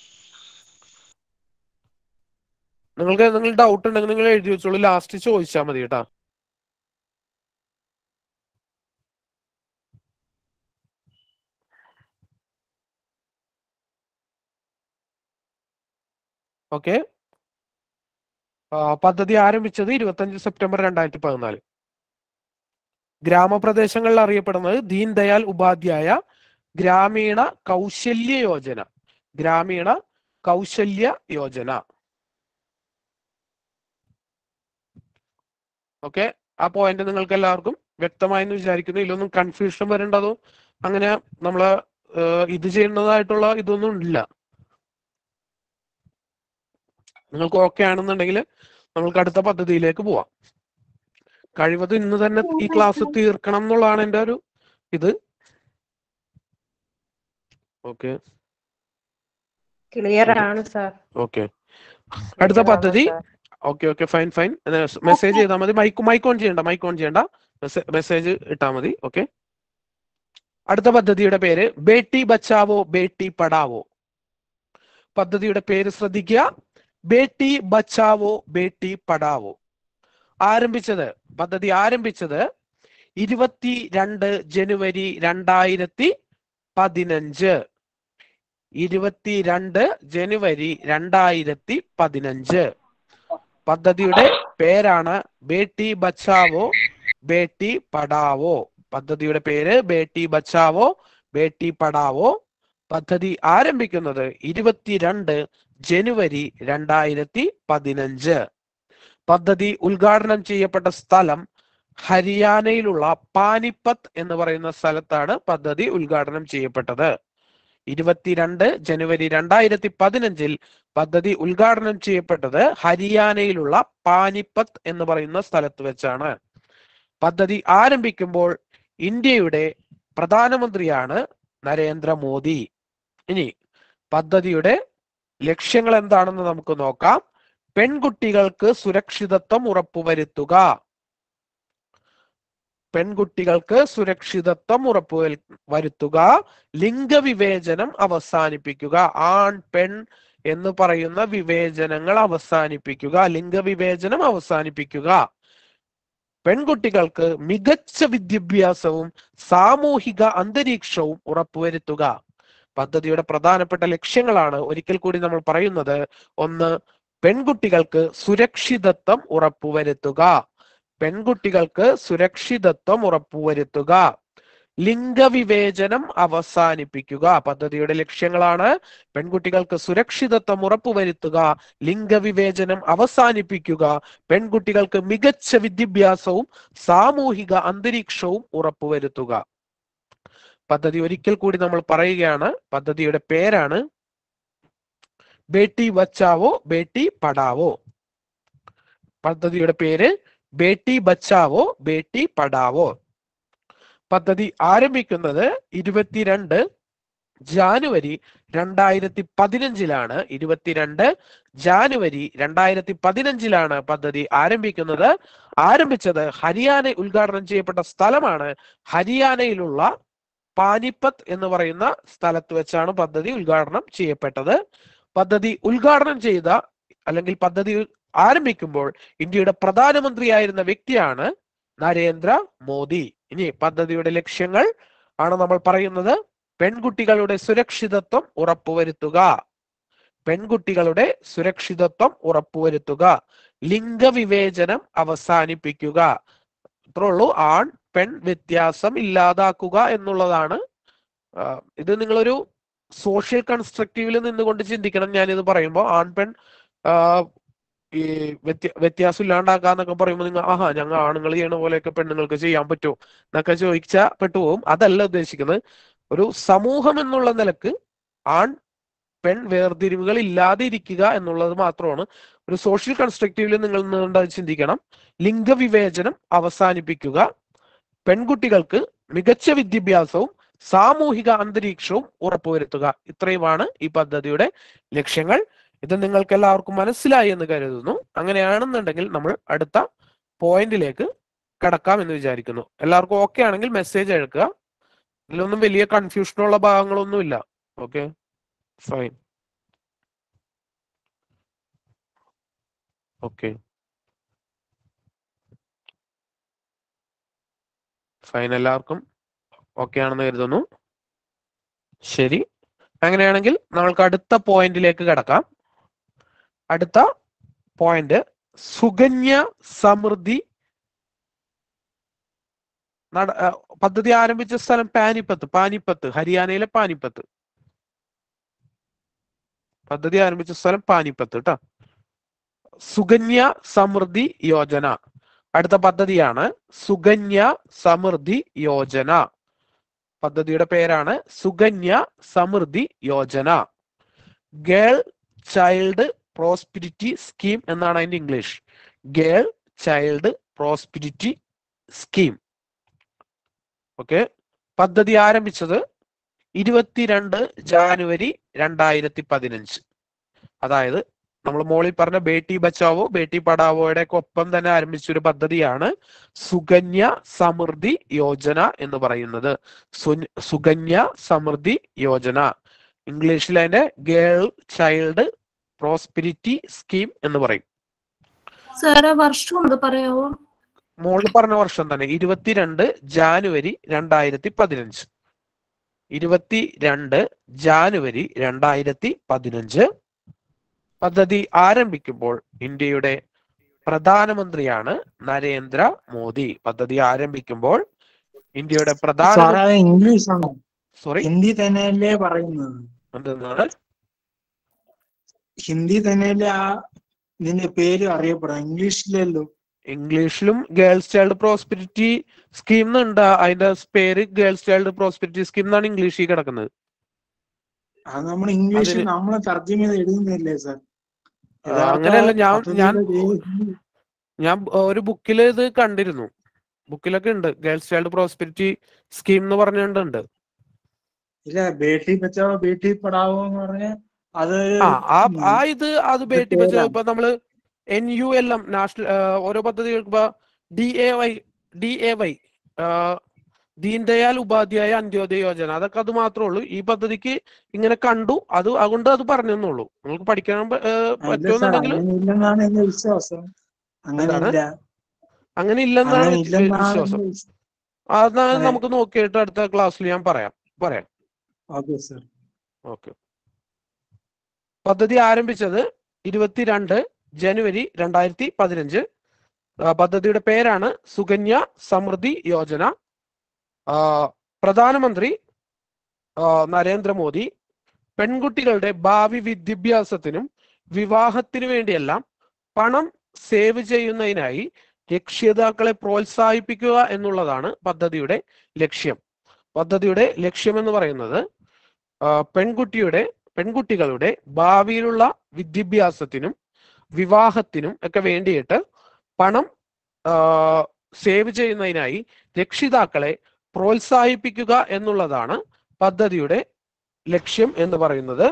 നിങ്ങൾക്ക് എന്തെങ്കിലും ഡൗട്ട് ഉണ്ടെങ്കിൽ നിങ്ങൾ എഴുതി വെച്ചോളൂ ലാസ്റ്റ് ചോദിച്ചാൽ മതി കേട്ടാ ഓക്കെ പദ്ധതി ആരംഭിച്ചത് ഇരുപത്തഞ്ച് സെപ്റ്റംബർ രണ്ടായിരത്തി പതിനാല് ഗ്രാമപ്രദേശങ്ങളിൽ അറിയപ്പെടുന്നത് ദീൻ ദയാൽ ഉപാധ്യായ ഗ്രാമീണ കൗശല്യ യോജന ഗ്രാമീണ കൗശല്യ യോജന ഓക്കെ ആ പോയിന്റ് നിങ്ങൾക്ക് എല്ലാവർക്കും വ്യക്തമായെന്ന് വിചാരിക്കുന്നു ഇതിലൊന്നും കൺഫ്യൂഷൻ വരേണ്ടതോ അങ്ങനെ നമ്മള് ഏഹ്, ഇത് ചെയ്യുന്നതായിട്ടുള്ള ഇതൊന്നും ഇല്ല നിങ്ങൾക്ക് ഓക്കെ ആണെന്നുണ്ടെങ്കിൽ നമുക്ക് അടുത്ത പദ്ധതിയിലേക്ക് പോവാം കഴിവതും ഇന്ന് തന്നെ ഈ ക്ലാസ് തീർക്കണം എന്നുള്ളതാണ് എൻ്റെ ഒരു ഇത് ഓക്കെ ക്ലിയർ ആണ് സാർ ഓക്കെ അടുത്ത പദ്ധതി okay okay fine fine message ചെയ്താൽ മതി മൈക്ക് മൈക്ക് ഓൺ ചെയ്യണ്ട മൈക്ക് ഓൺ ചെയ്യണ്ട മെസ്സേജ് ഇട്ടാൽ മതി ഓക്കെ അടുത്ത പദ്ധതിയുടെ പേര് ബേട്ടി ബച്ചാവോ ബേട്ടി പഠാവോ പദ്ധതിയുടെ പേര് ശ്രദ്ധിക്കുക ബേട്ടി ബച്ചാവോ ബേട്ടി പഠാവോ ആരംഭിച്ചത് പദ്ധതി ആരംഭിച്ചത് ഇരുപത്തി രണ്ട് ജനുവരി രണ്ടായിരത്തി പതിനഞ്ച് ഇരുപത്തിരണ്ട് ജനുവരി രണ്ടായിരത്തി പതിനഞ്ച് പദ്ധതിയുടെ പേരാണ് ബേട്ടി ബച്ചാവോ ബേട്ടി പഠാവോ പദ്ധതിയുടെ പേര് ബേട്ടി ബച്ചാവോ ബേട്ടി പഠാവോ പദ്ധതി ആരംഭിക്കുന്നത് ഇരുപത്തിരണ്ട് ജനുവരി രണ്ടായിരത്തി പതിനഞ്ച് പദ്ധതി ഉദ്ഘാടനം ചെയ്യപ്പെട്ട സ്ഥലം ഹരിയാനയിലുള്ള പാനിപ്പത്ത് എന്ന് പറയുന്ന സ്ഥലത്താണ് പദ്ധതി ഉദ്ഘാടനം ചെയ്യപ്പെട്ടത് ഇരുപത്തിരണ്ട് ജനുവരി രണ്ടായിരത്തി പതിനഞ്ചിൽ പദ്ധതി ഉദ്ഘാടനം ചെയ്യപ്പെട്ടത് ഹരിയാനയിലുള്ള പാനിപ്പത്ത് എന്ന് പറയുന്ന സ്ഥലത്ത് വെച്ചാണ് പദ്ധതി ആരംഭിക്കുമ്പോൾ ഇന്ത്യയുടെ പ്രധാനമന്ത്രിയാണ് നരേന്ദ്രമോദി ഇനി പദ്ധതിയുടെ ലക്ഷ്യങ്ങൾ എന്താണെന്ന് നമുക്ക് നോക്കാം പെൺകുട്ടികൾക്ക് സുരക്ഷിതത്വം ഉറപ്പുവരുത്തുക പെൺകുട്ടികൾക്ക് സുരക്ഷിതത്വം ഉറപ്പു വരുത്തുക ലിംഗവിവേചനം അവസാനിപ്പിക്കുക ആൺ പെൺ എന്ന് പറയുന്ന വിവേചനങ്ങൾ അവസാനിപ്പിക്കുക ലിംഗവിവേചനം അവസാനിപ്പിക്കുക പെൺകുട്ടികൾക്ക് മികച്ച വിദ്യാഭ്യാസവും സാമൂഹിക അന്തരീക്ഷവും ഉറപ്പുവരുത്തുക പദ്ധതിയുടെ പ്രധാനപ്പെട്ട ലക്ഷ്യങ്ങളാണ് ഒരിക്കൽ കൂടി നമ്മൾ പറയുന്നത് ഒന്ന് പെൺകുട്ടികൾക്ക് സുരക്ഷിതത്വം ഉറപ്പുവരുത്തുക പെൺകുട്ടികൾക്ക് സുരക്ഷിതത്വം ഉറപ്പുവരുത്തുക ലിംഗവിവേചനം അവസാനിപ്പിക്കുക പദ്ധതിയുടെ ലക്ഷ്യങ്ങളാണ് പെൺകുട്ടികൾക്ക് സുരക്ഷിതത്വം ഉറപ്പുവരുത്തുക ലിംഗവിവേചനം അവസാനിപ്പിക്കുക പെൺകുട്ടികൾക്ക് മികച്ച വിദ്യാഭ്യാസവും സാമൂഹിക അന്തരീക്ഷവും ഉറപ്പുവരുത്തുക പദ്ധതി ഒരിക്കൽ കൂടി നമ്മൾ പറയുകയാണ് പദ്ധതിയുടെ പേരാണ് ബേട്ടി ബച്ചാവോ ബേട്ടി പഠാവോ പദ്ധതിയുടെ പേര് ബേട്ടി ബച്ചാവോ ബേട്ടി പഠാവോ പദ്ധതി ആരംഭിക്കുന്നത് ഇരുപത്തിരണ്ട് ജാനുവരി രണ്ടായിരത്തി പതിനഞ്ചിലാണ് ഇരുപത്തിരണ്ട് ജാനുവരി രണ്ടായിരത്തി പതിനഞ്ചിലാണ് പദ്ധതി ആരംഭിക്കുന്നത് ആരംഭിച്ചത് ഹരിയാന ഉദ്ഘാടനം ചെയ്യപ്പെട്ട സ്ഥലമാണ് ഹരിയാനയിലുള്ള പാനിപ്പത്ത് എന്ന് പറയുന്ന സ്ഥലത്ത് വെച്ചാണ് പദ്ധതി ഉദ്ഘാടനം ചെയ്യപ്പെട്ടത് പദ്ധതി ഉദ്ഘാടനം ചെയ്ത അല്ലെങ്കിൽ പദ്ധതി ആരംഭിക്കുമ്പോൾ ഇന്ത്യയുടെ പ്രധാനമന്ത്രിയായിരുന്ന വ്യക്തിയാണ് നരേന്ദ്ര മോദി ഇനി പദ്ധതിയുടെ ലക്ഷ്യങ്ങൾ ആണ് നമ്മൾ പറയുന്നത് പെൺകുട്ടികളുടെ സുരക്ഷിതത്വം ഉറപ്പുവരുത്തുക പെൺകുട്ടികളുടെ സുരക്ഷിതത്വം ഉറപ്പുവരുത്തുക ലിംഗവിവേചനം അവസാനിപ്പിക്കുക ഇത്രേ ഉള്ളൂ ആൺ പെൺ വ്യത്യാസം ഇല്ലാതാക്കുക എന്നുള്ളതാണ് ആ, ഇത് നിങ്ങളൊരു സോഷ്യൽ കൺസ്ട്രക്റ്റീവിൽ നിന്നുകൊണ്ട് ചിന്തിക്കണം ഞാനിത് പറയുമ്പോൾ ആൺ പെൺ ആ, ഈ വ്യത്യ വ്യത്യാസം ഇല്ലാണ്ടാക്കാന്നൊക്കെ പറയുമ്പോൾ നിങ്ങൾ ആഹാ ഞങ്ങൾ ആണുങ്ങൾ ചെയ്യണ പോലെയൊക്കെ പെണ്ണുങ്ങൾക്ക് ചെയ്യാൻ പറ്റുമോ എന്നൊക്കെ ചോദിച്ചാൽ പെട്ടുപോകും അതല്ല ഉദ്ദേശിക്കുന്നത് ഒരു സമൂഹം എന്നുള്ള നിലക്ക് ആൺ പെൺ വേർതിരിവുകൾ ഇല്ലാതെ ഇരിക്കുക എന്നുള്ളത് മാത്രമാണ് ഒരു സോഷ്യൽ കൺസ്ട്രക്റ്റീവിൽ നിങ്ങൾ നിന്നുകൊണ്ട് അത് ചിന്തിക്കണം ലിംഗവിവേചനം അവസാനിപ്പിക്കുക പെൺകുട്ടികൾക്ക് മികച്ച വിദ്യാഭ്യാസവും സാമൂഹിക അന്തരീക്ഷവും ഉറപ്പുവരുത്തുക ഇത്രയുമാണ് ഈ പദ്ധതിയുടെ ലക്ഷ്യങ്ങൾ ഇത് നിങ്ങൾക്ക് എല്ലാവർക്കും മനസ്സിലായി എന്ന് കരുതുന്നു അങ്ങനെയാണെന്നുണ്ടെങ്കിൽ നമ്മൾ അടുത്ത പോയിന്റിലേക്ക് കടക്കാം എന്ന് വിചാരിക്കുന്നു എല്ലാവർക്കും ഓക്കെ ആണെങ്കിൽ മെസ്സേജ് അയക്കുക ഇതിലൊന്നും വലിയ കൺഫ്യൂഷനുള്ള ഭാഗങ്ങളൊന്നുമില്ല ഓക്കെ ഫൈൻ ഓക്കെ ഫൈൻ എല്ലാവർക്കും ഓക്കെ ആണെന്ന് കരുതുന്നു ശരി അങ്ങനെയാണെങ്കിൽ നമ്മൾക്ക് അടുത്ത പോയിന്റിലേക്ക് കടക്കാം അടുത്ത പോയിന്റ് സുകന്യ സമൃദ്ധി നട ആ, പദ്ധതി ആരംഭിച്ച സ്ഥലം പാനിപ്പത്ത് പാനിപ്പത്ത് ഹരിയാനയിലെ പാനിപ്പത്ത് പദ്ധതി ആരംഭിച്ച സ്ഥലം പാനിപ്പത്ത് കേട്ടോ സുകന്യ സമൃദ്ധി യോജന അടുത്ത പദ്ധതിയാണ് സുകന്യ സമൃദ്ധി യോജന പദ്ധതിയുടെ പേരാണ് Sukanya Samriddhi Yojana girl child prosperity scheme എന്നാണ് അതിന്റെ English girl child prosperity scheme okay പദ്ധതി ആരംഭിച്ചത് ഇരുപത്തിരണ്ട് ജാനുവരി രണ്ടായിരത്തി പതിനഞ്ച് അതായത് നമ്മൾ മോളിൽ പറഞ്ഞ ബേട്ടി ബച്ചാവോ ബേട്ടി പഠാവോയുടെ ഒക്കെ ഒപ്പം തന്നെ ആരംഭിച്ച ഒരു പദ്ധതിയാണ് സുകന്യ സമൃദ്ധി യോജന എന്ന് പറയുന്നത് സുൻ- സുകന്യ സമൃദ്ധി യോജന ഇംഗ്ലീഷിൽ അതിന്റെ ഗേൾ ചൈൽഡ് പ്രോസ്പിരിറ്റി സ്കീം എന്ന് പറയും സാറേ വർഷം ഒന്ന് പറയാവോ മോളിൽ പറഞ്ഞ വർഷം തന്നെ ഇരുപത്തിരണ്ട് ജാനുവരി രണ്ടായിരത്തി പതിനഞ്ച് ഇരുപത്തിരണ്ട് ജാനുവരി രണ്ടായിരത്തി പതിനഞ്ച് പദ്ധതി ആരംഭിക്കുമ്പോൾ ഇന്ത്യയുടെ പ്രധാനമന്ത്രിയാണ് നരേന്ദ്ര മോദി പദ്ധതി ആരംഭിക്കുമ്പോൾ ഇന്ത്യയുടെ സാറേ പ്രധാന അത് ഇംഗ്ലീഷ് ആണോ സോറി ഹിന്ദി തന്നെയല്ലേ പറയുന്നത് എന്തെന്നാണ് ഹിന്ദി തന്നെയല്ലേ ആ ഇതിന്റെ പേര് അറിയപ്പെടാം ഇംഗ്ലീഷിലല്ലോ ഇംഗ്ലീഷിലും ഗേൾസ് ചൈൽഡ് പ്രോസ്പെരിറ്റി സ്കീം എന്നുണ്ട് അതിന്റെ പേര് ഗേൾസ് ചൈൽഡ് പ്രോസ്പെരിറ്റി സ്കീം എന്നാണ് ഇംഗ്ലീഷിൽ കിടക്കുന്നത് അത് നമ്മൾ ഇംഗ്ലീഷിൽ അതിന് നമ്മളെ തർജ്ജമ ചെയ്ത് എഴുതുന്നില്ലേ സാർ ആ, അങ്ങനെയല്ല ഞാൻ ഞാൻ പദ്ധതിയുടെ പേര് ഞാൻ ബ- ഒരു ബുക്കിൽ ഇത് കണ്ടിരുന്നു ബുക്കിലൊക്കെ ഉണ്ട് ഗേൾസ് ചൈൽഡ് പ്രോസ്പെരിറ്റി സ്കീം എന്ന് പറഞ്ഞുകൊണ്ട് ഇല്ല ബേട്ടി ബച്ചാവോ ബേട്ടി പഠാവോ എന്ന് പറഞ്ഞ അത് ആ ആ ആ ഇത് അത് ബേട്ടി ബച്ചാവോ പേരാണ്. ഇപ്പൊ നമ്മള് N U L M national ഓരോ പദ്ധതികൾക്ക് ഇപ്പൊ D A Y D A Y Deen Dayal Upadhyaya Antyodaya Yojana അതൊക്കെ അത് മാത്രമേ ഉള്ളൂ ഈ പദ്ധതിക്ക് ഇങ്ങനെ കണ്ടു അത് അതുകൊണ്ട് അത് പറഞ്ഞെന്നുള്ളൂ നിങ്ങൾക്ക് പഠിക്കാൻ പ- ഏ, അല്ല സാർ പറ്റുമെന്നുണ്ടെങ്കിൽ അങ്ങനെ ഇല്ലെന്നാണ് എന്റെ വിശ്വാസം അങ്ങനെ എന്താണ്? ഇല്ല അങ്ങനെ ഇല്ലെന്നാണ് അങ്ങനെ വി- ഇല്ലെന്നാണ് വിശ്വാസം എന്റെ വിശ്വാസം അതാണ് അതെ. നമുക്ക് നോക്കിയിട്ട് അടുത്ത ക്ലാസ്സിൽ ഞാൻ പറയാം പറയാം ഓക്കെ സാർ ഓക്കെ പദ്ധതി ആരംഭിച്ചത് ഇരുപത്തിരണ്ട് ജനുവരി രണ്ടായിരത്തി പതിനഞ്ച് ആ, പദ്ധതിയുടെ പേരാണ് സുകന്യ സമൃദ്ധി യോജന ആ, പ്രധാനമന്ത്രി ആ, നരേന്ദ്രമോദി പെൺകുട്ടികളുടെ ഭാവി വിദ്യാഭ്യാസത്തിനും വിവാഹത്തിനു വേണ്ടിയെല്ലാം പണം സേവ് ചെയ്യുന്നതിനായി രക്ഷിതാക്കളെ പ്രോത്സാഹിപ്പിക്കുക എന്നുള്ളതാണ് പദ്ധതിയുടെ ലക്ഷ്യം പദ്ധതിയുടെ ലക്ഷ്യം എന്ന് പറയുന്നത് ആ, പെൺകുട്ടിയുടെ പെൺകുട്ടികളുടെ ഭാവിയിലുള്ള വിദ്യാഭ്യാസത്തിനും വിവാഹത്തിനും ഒക്കെ വേണ്ടിയിട്ട് പണം ആ, സേവ് ചെയ്യുന്നതിനായി രക്ഷിതാക്കളെ പ്രോത്സാഹിപ്പിക്കുക എന്നുള്ളതാണ് പദ്ധതിയുടെ ലക്ഷ്യം എന്ന് പറയുന്നത്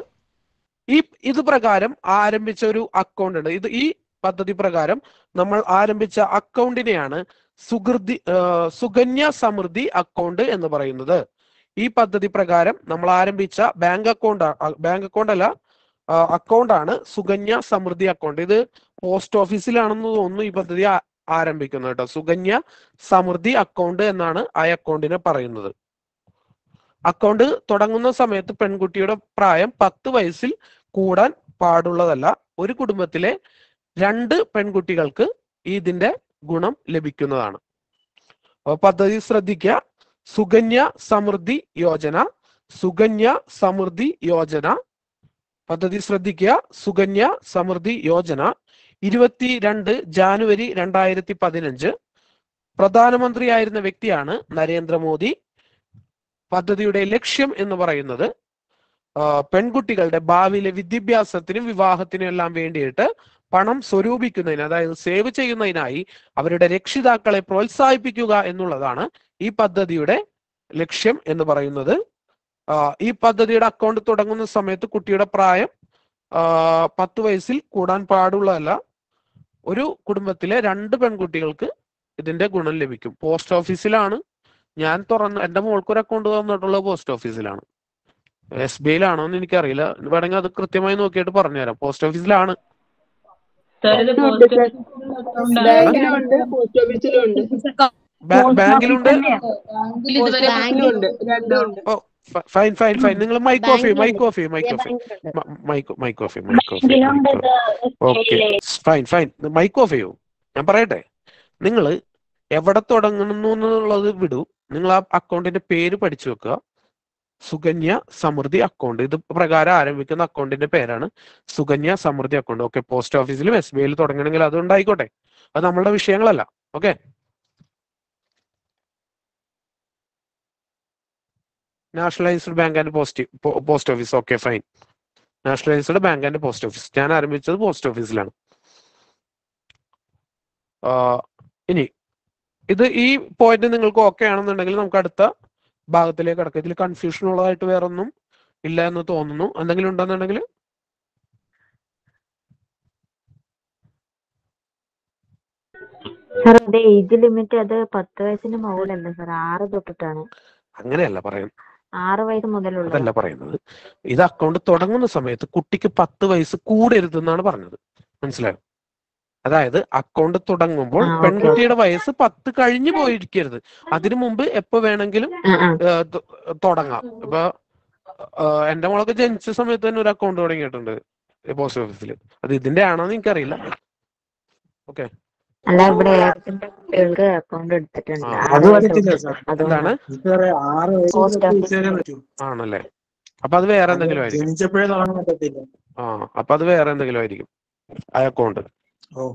ഈ ഇത് പ്രകാരം ആരംഭിച്ച ഒരു അക്കൗണ്ട് ഉണ്ട് ഇത് ഈ പദ്ധതി പ്രകാരം നമ്മൾ ആരംഭിച്ച അക്കൗണ്ടിനെയാണ് സുഹൃതി ആ, സുകന്യ സമൃദ്ധി അക്കൗണ്ട് എന്ന് പറയുന്നത് ഈ പദ്ധതി പ്രകാരം നമ്മൾ ആരംഭിച്ച ബാങ്ക് അക്കൗണ്ട് ബാങ്ക് അക്കൗണ്ട് അല്ല അക്കൗണ്ട് ആണ് സുകന്യ സമൃദ്ധി അക്കൗണ്ട് ഇത് പോസ്റ്റ് ഓഫീസിലാണെന്ന് തോന്നുന്നു ഈ പദ്ധതി ആ- ആരംഭിക്കുന്നത് കേട്ടോ സുകന്യ സമൃദ്ധി അക്കൗണ്ട് എന്നാണ് ആ അക്കൗണ്ടിനെ പറയുന്നത് അക്കൗണ്ട് തുടങ്ങുന്ന സമയത്ത് പെൺകുട്ടിയുടെ പ്രായം പത്ത് വയസ്സിൽ കൂടാൻ പാടുള്ളതല്ല ഒരു കുടുംബത്തിലെ രണ്ട് പെൺകുട്ടികൾക്ക് ഇതിന്റെ ഗുണം ലഭിക്കുന്നതാണ് അപ്പൊ പദ്ധതി ശ്രദ്ധിക്കുക സുകന്യ സമൃദ്ധി യോജന സുകന്യ സമൃദ്ധി യോജന പദ്ധതി ശ്രദ്ധിക്കുക സുകന്യ സമൃദ്ധി യോജന ഇരുപത്തിരണ്ട് ജാനുവരി രണ്ടായിരത്തി പതിനഞ്ച് പ്രധാനമന്ത്രിയായിരുന്ന വ്യക്തിയാണ് നരേന്ദ്രമോദി പദ്ധതിയുടെ ലക്ഷ്യം എന്ന് പറയുന്നത് ആ, പെൺകുട്ടികളുടെ ഭാവിയിലെ വിദ്യാഭ്യാസത്തിനും വിവാഹത്തിനും എല്ലാം വേണ്ടിയിട്ട് പണം സ്വരൂപിക്കുന്നതിന് അതായത് സേവ് ചെയ്യുന്നതിനായി അവരുടെ രക്ഷിതാക്കളെ പ്രോത്സാഹിപ്പിക്കുക എന്നുള്ളതാണ് ഈ പദ്ധതിയുടെ ലക്ഷ്യം എന്ന് പറയുന്നത് ആ, ഈ പദ്ധതിയുടെ അക്കൗണ്ട് തുടങ്ങുന്ന സമയത്ത് കുട്ടിയുടെ പ്രായം ആ, പത്ത് വയസ്സിൽ കൂടാൻ പാടുള്ളതല്ല ഒരു കുടുംബത്തിലെ രണ്ട് പെൺകുട്ടികൾക്ക് ഇതിന്റെ ഗുണം ലഭിക്കും പോസ്റ്റ് ഓഫീസിലാണ് ഞാൻ തുറന്ന് എന്റെ മോൾക്ക് ഒരു അക്കൗണ്ട് തന്നിട്ടുള്ളത് പോസ്റ്റ് ഓഫീസിലാണ് എസ് ബി ഐയിലാണോ എന്ന് എനിക്കറിയില്ല വേണമെങ്കിൽ അത് കൃത്യമായി നോക്കിയിട്ട് പറഞ്ഞുതരാം പോസ്റ്റ് ഓഫീസിലാണ് ബാങ്കിലുണ്ട് പോസ്റ്റ് ഓഫീസിലും ഉണ്ട് ബാ- ബാങ്കിലുണ്ട് പോസ്റ്റ് ഓഫീസിലും ഉണ്ട് രണ്ടും ഉണ്ട് ഫ- ഫൈൻ ഫൈൻ ഫൈൻ നിങ്ങൾ മൈക്ക് ഓഫ് ചെയ്യും മൈക്ക് ഓഫ് ചെയ്യും മൈക്ക് ഓഫ് ചെയ്യും മൈക്ക് മൈക്ക് ഓഫ് ചെയ്യും മൈക്ക് ഓഫ് ചെയ്യും okay fine fine mic off ചെയ്യൂ ഞാൻ പറയട്ടെ നിങ്ങൾ എവിടെ തുടങ്ങുന്നു എന്നുള്ളത് വിടൂ നിങ്ങൾ ആ അക്കൗണ്ടിന്റെ പേര് പഠിച്ചു വെക്കുക സുകന്യ സമൃദ്ധി അക്കൗണ്ട് ഇത് പ്രകാരം ആരംഭിക്കുന്ന അക്കൗണ്ടിന്റെ പേരാണ് Sukanya Samriddhi account okay post ഓഫീസിലും എസ് ബി ഐയിൽ തുടങ്ങണമെങ്കിൽ അത് ഉണ്ടായിക്കോട്ടെ അത് നമ്മളുടെ വിഷയങ്ങളല്ല okay nationalised bank and post post office okay fine nationalised bank and post office ഞാൻ ആരംഭിച്ചത് പോസ്റ്റ് ഓഫീസിലാണ് ആ, ഇനി ഇത് ഈ പോയിന്റ് നിങ്ങൾക്ക് ഓക്കെ ആണെന്നുണ്ടെങ്കിൽ നമുക്ക് അടുത്ത ഭാഗത്തിലേക്ക് കടക്കാം ഇതിൽ കൺഫ്യൂഷൻ ഉള്ളതായിട്ട് വേറെ ഒന്നും ഇല്ല എന്ന് തോന്നുന്നു എന്തെങ്കിലും ഉണ്ടെന്നുണ്ടെങ്കിൽ സാർ അത് ഏജ് ലിമിറ്റ് അത് പത്ത് വയസ്സിന് മുകളിലല്ല സാർ ആറ് തൊട്ടിട്ടാണ് അങ്ങനെയല്ല പറയുന്നത് ആറ് വയസ്സ് മുതലുള്ള അതല്ല പറയുന്നത് ഇത് അക്കൗണ്ട് തുടങ്ങുന്ന സമയത്ത് കുട്ടിക്ക് പത്ത് വയസ്സ് കൂടരുതെന്നാണ് പറഞ്ഞത് മനസ്സിലായോ അതായത് അക്കൗണ്ട് തുടങ്ങുമ്പോൾ ആ, okay. പെൺകുട്ടിയുടെ വയസ്സ് പത്ത് കഴിഞ്ഞു പോയിരിക്കരുത് അതിനു മുമ്പ് എപ്പോ വേണമെങ്കിലും ആ, ആ. ഏഹ്, ത- തുടങ്ങാം ഇപ്പൊ ഏഹ്, എന്റെ മോളൊക്കെ ജനിച്ച സമയത്ത് തന്നെ ഒരു അക്കൗണ്ട് തുടങ്ങിയിട്ടുണ്ട് പോസ്റ്റ് ഓഫീസിൽ അത് ഇതിന്റെ ആണോന്ന് എനിക്കറിയില്ല ഓക്കെ അല്ല ഇവിടെ ഏട്ടന്റെ കുട്ടികൾക്ക് അക്കൗണ്ട് എടുത്തിട്ടുണ്ട് ആ, ആറ് അത് വയസ്സ് പറ്റത്തില്ല തൊട്ട്. സാർ എന്താണ് അതുകൊണ്ടാണ് ഇത് പറയാ ആറ് Post വയസ്സിൽ office. ചെയ്യാനേ പറ്റൂ ആണല്ലേ അപ്പൊ അത് വേറെ അത് എന്തെങ്കിലും ആയിരിക്കും ജനിച്ചപ്പോഴേ തുടങ്ങാൻ പറ്റത്തില്ല ആ അപ്പൊ അത് വേറെ എന്തെങ്കിലും ആയിരിക്കും ആ അക്കൗണ്ട് ഓ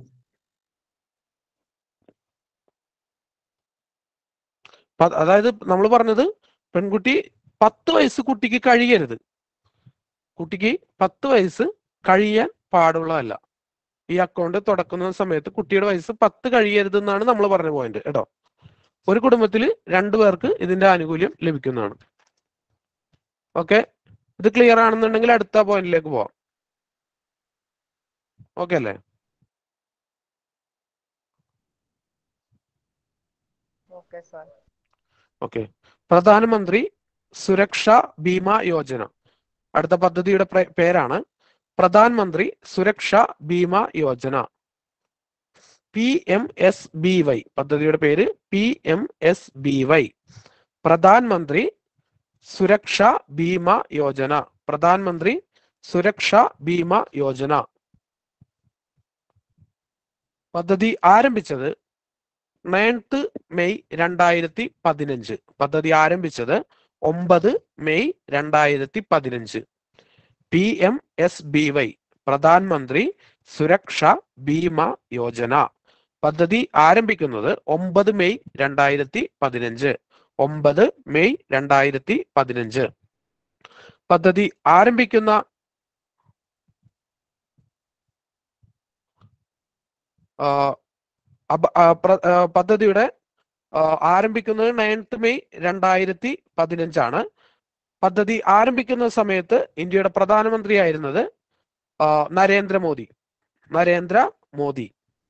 പ- അതായത് നമ്മൾ പറഞ്ഞത് പെൺകുട്ടി പത്ത് വയസ്സ് കുട്ടിക്ക് കഴിയരുത് കുട്ടിക്ക് പത്ത് വയസ്സ് കഴിയാൻ പാടുള്ളതല്ല ഈ അക്കൗണ്ട് തുടക്കുന്ന സമയത്ത് കുട്ടിയുടെ വയസ്സ് പത്ത് കഴിയരുത് എന്നാണ് നമ്മൾ പറഞ്ഞ പോയിന്റ് കേട്ടോ ഒരു കുടുംബത്തിൽ രണ്ടു പേർക്ക് ഇതിന്റെ ആനുകൂല്യം ലഭിക്കുന്നതാണ് ഓക്കെ ഇത് ക്ലിയർ ആണെന്നുണ്ടെങ്കിൽ അടുത്ത പോയിന്റിലേക്ക് പോവാം ഓക്കെ അല്ലേ ഓക്കെ പ്രധാനമന്ത്രി സുരക്ഷാ ബീമ യോജന അടുത്ത പദ്ധതിയുടെ പ്ര- പേരാണ് Pradhan Mantri Suraksha Bima Yojana P M S B Y പദ്ധതിയുടെ പേര് P M S B Y Pradhan Mantri Suraksha Bima Yojana പ്രധാനമന്ത്രി സുരക്ഷാ ബീമ യോജന പദ്ധതി ആരംഭിച്ചത് നയൻത്ത് മെയ് രണ്ടായിരത്തി പതിനഞ്ച് പദ്ധതി ആരംഭിച്ചത് ഒമ്പത് മെയ് രണ്ടായിരത്തി പതിനഞ്ച് P M S B Y Pradhan Mantri Suraksha Bima Yojana പദ്ധതി ആരംഭിക്കുന്നത് ഒമ്പത് മെയ് രണ്ടായിരത്തി പതിനഞ്ച് ഒമ്പത് മെയ് രണ്ടായിരത്തി പതിനഞ്ച് പദ്ധതി ആരംഭിക്കുന്ന ആ, അപ- ആ, പ്ര- ആ, പദ്ധതിയുടെ ആ, ആരംഭിക്കുന്നത് നയൻത്ത് മെയ് രണ്ടായിരത്തി പതിനഞ്ചാണ് പദ്ധതി ആരംഭിക്കുന്ന സമയത്ത് ഇന്ത്യയുടെ പ്രധാനമന്ത്രിയായിരുന്നത് ആ, നരേന്ദ്രമോദി നരേന്ദ്ര മോദി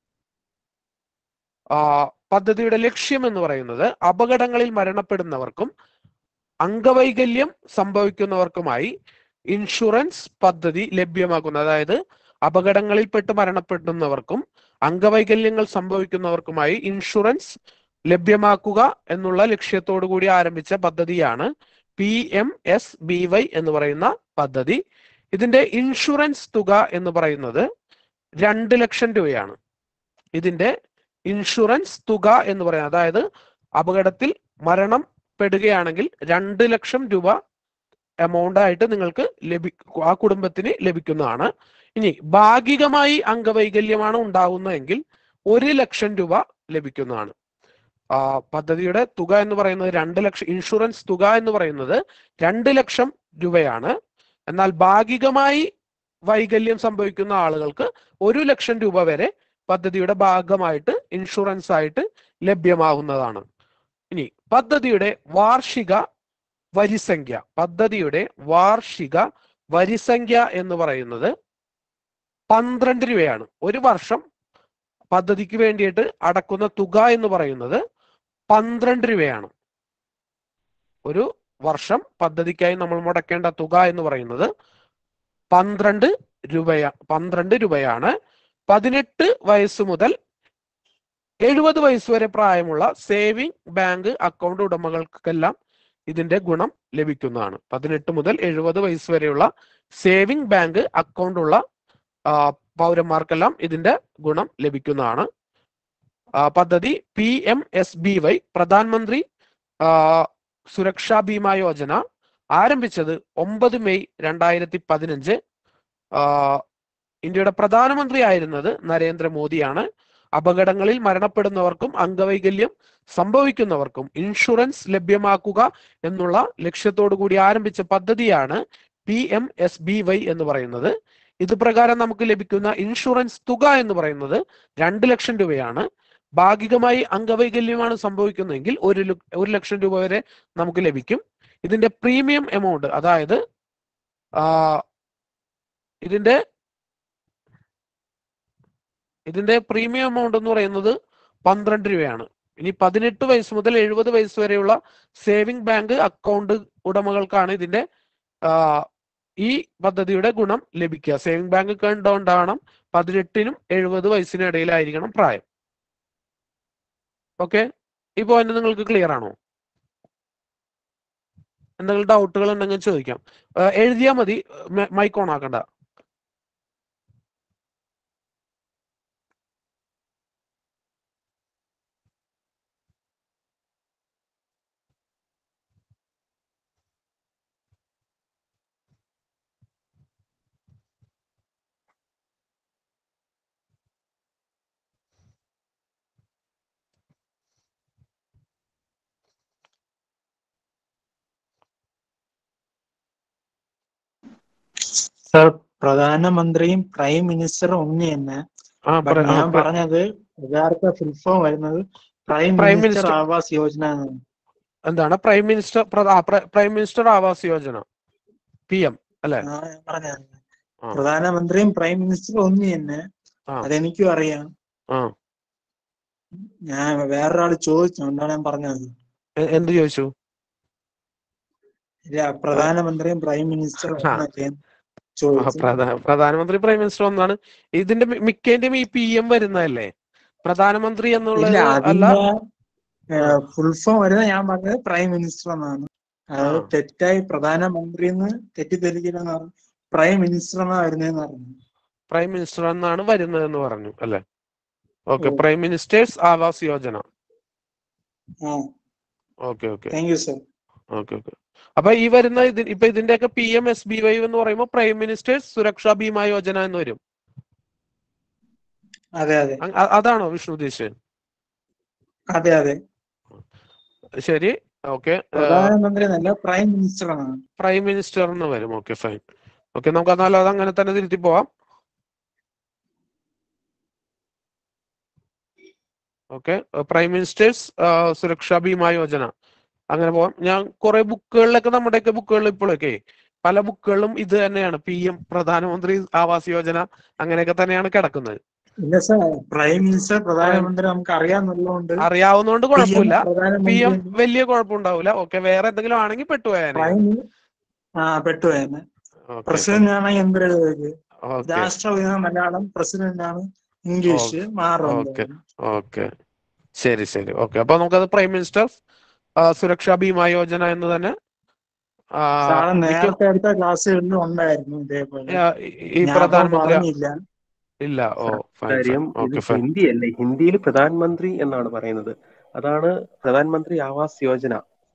ആ, പദ്ധതിയുടെ ലക്ഷ്യം എന്ന് പറയുന്നത് അപകടങ്ങളിൽ മരണപ്പെടുന്നവർക്കും അംഗവൈകല്യം സംഭവിക്കുന്നവർക്കുമായി ഇൻഷുറൻസ് പദ്ധതി ലഭ്യമാക്കുന്ന അതായത് അപകടങ്ങളിൽപ്പെട്ട് മരണപ്പെടുന്നവർക്കും അംഗവൈകല്യങ്ങൾ സംഭവിക്കുന്നവർക്കുമായി ഇൻഷുറൻസ് ലഭ്യമാക്കുക എന്നുള്ള ലക്ഷ്യത്തോടു കൂടി ആരംഭിച്ച പദ്ധതിയാണ് P M S B Y എന്ന് പറയുന്ന പദ്ധതി ഇതിന്റെ ഇൻഷുറൻസ് തുക എന്ന് പറയുന്നത് രണ്ട് ലക്ഷം രൂപയാണ് ഇതിന്റെ ഇൻഷുറൻസ് തുക എന്ന് പറയുന്നത് അതായത് അപകടത്തിൽ മരണം പെടുകയാണെങ്കിൽ രണ്ട് ലക്ഷം രൂപ എമൗണ്ട് ആയിട്ട് നിങ്ങൾക്ക് ലഭി ആ കുടുംബത്തിന് ലഭിക്കുന്നതാണ് ഇനി ഭാഗികമായി അംഗവൈകല്യമാണ് ഉണ്ടാകുന്നതെങ്കിൽ ഒരു ലക്ഷം രൂപ ലഭിക്കുന്നതാണ് ആ, പദ്ധതിയുടെ തുക എന്ന് പറയുന്നത് രണ്ട് ലക്ഷം ഇൻഷുറൻസ് തുക എന്ന് പറയുന്നത് രണ്ട് ലക്ഷം രൂപയാണ് എന്നാൽ ഭാഗികമായി വൈകല്യം സംഭവിക്കുന്ന ആളുകൾക്ക് ഒരു ലക്ഷം രൂപ വരെ പദ്ധതിയുടെ ഭാഗമായിട്ട് ഇൻഷുറൻസ് ആയിട്ട് ലഭ്യമാകുന്നതാണ് ഇനി പദ്ധതിയുടെ വാർഷിക വരിസംഖ്യ പദ്ധതിയുടെ വാർഷിക വരിസംഖ്യ എന്ന് പറയുന്നത് പന്ത്രണ്ട് രൂപയാണ് ഒരു വർഷം പദ്ധതിക്ക് വേണ്ടിയിട്ട് അടക്കുന്ന തുക എന്ന് പറയുന്നത് പന്ത്രണ്ട് രൂപയാണ് ഒരു വർഷം പദ്ധതിക്കായി നമ്മൾ മുടക്കേണ്ട തുക എന്ന് പറയുന്നത് പന്ത്രണ്ട് രൂപയാ പന്ത്രണ്ട് രൂപയാണ് പതിനെട്ട് വയസ്സ് മുതൽ എഴുപത് വയസ്സ് വരെ പ്രായമുള്ള സേവിംഗ് ബാങ്ക് അക്കൗണ്ട് ഉടമകൾക്കെല്ലാം ഇതിന്റെ ഗുണം ലഭിക്കുന്നതാണ് പതിനെട്ട് മുതൽ എഴുപത് വയസ്സ് വരെയുള്ള സേവിംഗ് ബാങ്ക് അക്കൗണ്ട് ഉള്ള ആ, പൗരന്മാർക്കെല്ലാം ഇതിന്റെ ഗുണം ലഭിക്കുന്നതാണ് ആ, പദ്ധതി P M S B Y Pradhan Mantri ആ, സുരക്ഷാ ബീമ യോജന ആരംഭിച്ചത് ഒമ്പത് മെയ് രണ്ടായിരത്തി പതിനഞ്ച് ഇന്ത്യയുടെ പ്രധാനമന്ത്രി ആയിരുന്നത് നരേന്ദ്രമോദിയാണ് അപകടങ്ങളിൽ മരണപ്പെടുന്നവർക്കും അംഗവൈകല്യം സംഭവിക്കുന്നവർക്കും ഇൻഷുറൻസ് ലഭ്യമാക്കുക എന്നുള്ള ലക്ഷ്യത്തോടു കൂടി ആരംഭിച്ച പദ്ധതിയാണ് P M S B Y എന്ന് പറയുന്നത് ഇത് പ്രകാരം നമുക്ക് ലഭിക്കുന്ന ഇൻഷുറൻസ് തുക എന്ന് പറയുന്നത് രണ്ട് ലക്ഷം രൂപയാണ് ഭാഗികമായി അംഗവൈകല്യമാണ് സംഭവിക്കുന്നതെങ്കിൽ ഒരു ലു- ഒരു ലക്ഷം രൂപ വരെ നമുക്ക് ലഭിക്കും ഇതിന്റെ പ്രീമിയം എമൗണ്ട് അതായത് ആ, ഇതിന്റെ ഇതിന്റെ പ്രീമിയം എമൗണ്ട് എന്ന് പറയുന്നത് പന്ത്രണ്ട് രൂപയാണ് ഇനി പതിനെട്ട് വയസ്സ് മുതൽ എഴുപത് വയസ്സ് വരെയുള്ള സേവിംഗ് ബാങ്ക് അക്കൗണ്ട് ഉടമകൾക്കാണ് ഇതിന്റെ ആ, ഈ പദ്ധതിയുടെ ഗുണം ലഭിക്കുക സേവിംഗ് ബാങ്ക് അക്കൗണ്ട് ഉണ്ടാവണം പതിനെട്ടിനും എഴുപത് വയസ്സിനും ഇടയിലായിരിക്കണം പ്രായം ഓക്കെ ഈ പോയിന്റ് നിങ്ങൾക്ക് ക്ലിയർ ആണോ എന്തെങ്കിലും ഡൗട്ടുകൾ ഉണ്ടെങ്കിൽ ചോദിക്കാം ആ, എഴുതിയാ മതി മൈക്ക് ഓൺ ആക്കണ്ട സർ പ്രധാനമന്ത്രിയും പ്രൈം മിനിസ്റ്ററും ഒന്ന് തന്നെ ആ But പറ- ആ, ഞാൻ പറ- പറഞ്ഞത് യഥാർത്ഥ ഫുൾ ഫോം വരുന്നത് prime Prime minister Minister- Awas Yojana എന്നാണ്. എന്താണ് പ്രൈം മിനിസ്റ്റർ പ്ര- ആ, പ്ര- prime minister Awas Yojana P M അല്ലെ ആ, ഞാൻ പറഞ്ഞത് ആ. പ്രധാനമന്ത്രിയും പ്രൈം മിനിസ്റ്ററും ഒന്ന് തന്നെ ആ. അതെനിക്കും അറിയാം ആ ഞാൻ വേറൊരാൾ ചോദിച്ചു അതുകൊണ്ടാണ് ഞാൻ പറഞ്ഞത് എ- എന്ത് ചോദിച്ചു ഇല്ല പ്രധാനമന്ത്രിയും പ്രൈം മിനിസ്റ്ററും ആ. ഒന്നല്ലേ ആ, ചോദിച്ചു പ്രധാ- പ്രധാനമന്ത്രി പ്രൈം മിനിസ്റ്റർ ഒന്നാണ് ഇതിന്റെ മി- മിക്കേന്റെയും ഈ പി എം വരുന്നതല്ലേ പ്രധാനമന്ത്രി ഇല്ല എന്നുള്ളത് അല്ല അതിന്റെ ഫുൾ ഫോം വരുന്നത് ഞാൻ പറഞ്ഞത് പ്രൈം മിനിസ്റ്റർ എന്നാണ് അത് ആ. തെറ്റായി പ്രധാനമന്ത്രി എന്ന് തെറ്റിദ്ധരിക്കില്ലെന്ന് പറഞ്ഞു പ്രൈം മിനിസ്റ്റർ എന്നാ വരുന്നതെന്ന് പറഞ്ഞു പ്രൈം മിനിസ്റ്റർ എന്നാണ് വരുന്നതെന്ന് പറഞ്ഞു അല്ലെ ഓക്കെ ഓ. പ്രൈം മിനിസ്റ്റേഴ്സ് ആവാസ് യോജന ആ okay okay thank you sir okay okay അപ്പൊ ഈ വരുന്ന ഇത് ഇപ്പൊ ഇതിന്റെയൊക്കെ P M S B Y എന്ന് പറയുമ്പോൾ പ്രൈം മിനിസ്റ്റേഴ്സ് സുരക്ഷാ ബീമ യോജന എന്ന് വരും അതെ അതെ അ- അ- അതാണോ വിഷ്ണു ഉദ്ദേശിച്ചത് അതെ അതെ ശരി ഓക്കെ പ്രധാനമന്ത്രി എന്നല്ല പ്രൈം മിനിസ്റ്റർ എന്നാണ് പ്രൈം മിനിസ്റ്റർ എന്ന് വരും ഓക്കെ ഫൈൻ ഓക്കെ നമുക്ക് എന്നാലും അത് അങ്ങനെ തന്നെ തിരുത്തി പോവാം ഓക്കെ പ്രൈം മിനിസ്റ്റേഴ്സ് സുരക്ഷാ ബീമ യോജന അങ്ങനെ പോവാം ഞാൻ കുറെ ബുക്കുകളിലൊക്കെ നമ്മുടെയൊക്കെ ബുക്കുകളിൽ ഇപ്പോഴൊക്കെ പല ബുക്കുകളിലും ഇത് തന്നെയാണ് പി എം പ്രധാനമന്ത്രി ആവാസ് യോജന അങ്ങനെയൊക്കെ തന്നെയാണ് കിടക്കുന്നത് ഇല്ല സർ പ്രൈം മിനിസ്റ്റർ പ്രധാനമന്ത്രി നമുക്ക് അറിയാന്നുള്ളതുകൊണ്ട് അറിയാവുന്നതുകൊണ്ട് കുഴപ്പമില്ല പി പ്രധാനമന്ത്രി എം വലിയ കുഴപ്പമുണ്ടാവില്ല ഓക്കെ വേറെ എന്തെങ്കിലും ആണെങ്കിൽ പെട്ടുപോയാനെ പ്രൈം ആ പെട്ടുപോയെന്ന് ഓക്കെ പ്രസിഡന്റ് ആണ് എന്തൊരു ഓക്കെ രാഷ്ട്രപതി മലയാളം പ്രസിഡന്റ് ആണ് ഇംഗ്ലീഷ് മാറും ഓക്കെ ഓക്കെ ശരി ശരി ഓക്കെ അപ്പൊ നമുക്കത് പ്രൈം മിനിസ്റ്റർ ആ, സുരക്ഷാ ബീമ യോജന എന്ന് തന്നെ ആ, സാറ് മിക്ക- നേരത്തെ അടുത്ത ക്ലാസ്സുകളിലും ഉണ്ടായിരുന്നു ഇതേപോലെ ആ, ഈ- ഈ ഞാൻ പ്രധാനമന്ത്രി പറഞ്ഞില്ല ഇല്ല ഓ ഫൈൻ കാര്യം ഇത് ഓക്കെ ഫൈൻ ഹിന്ദി അല്ലേ ഹിന്ദിയിൽ പ്രധാനമന്ത്രി എന്നാണ് പറയുന്നത് അതാണ് പ്രധാനമന്ത്രി ആവാസ് യോജന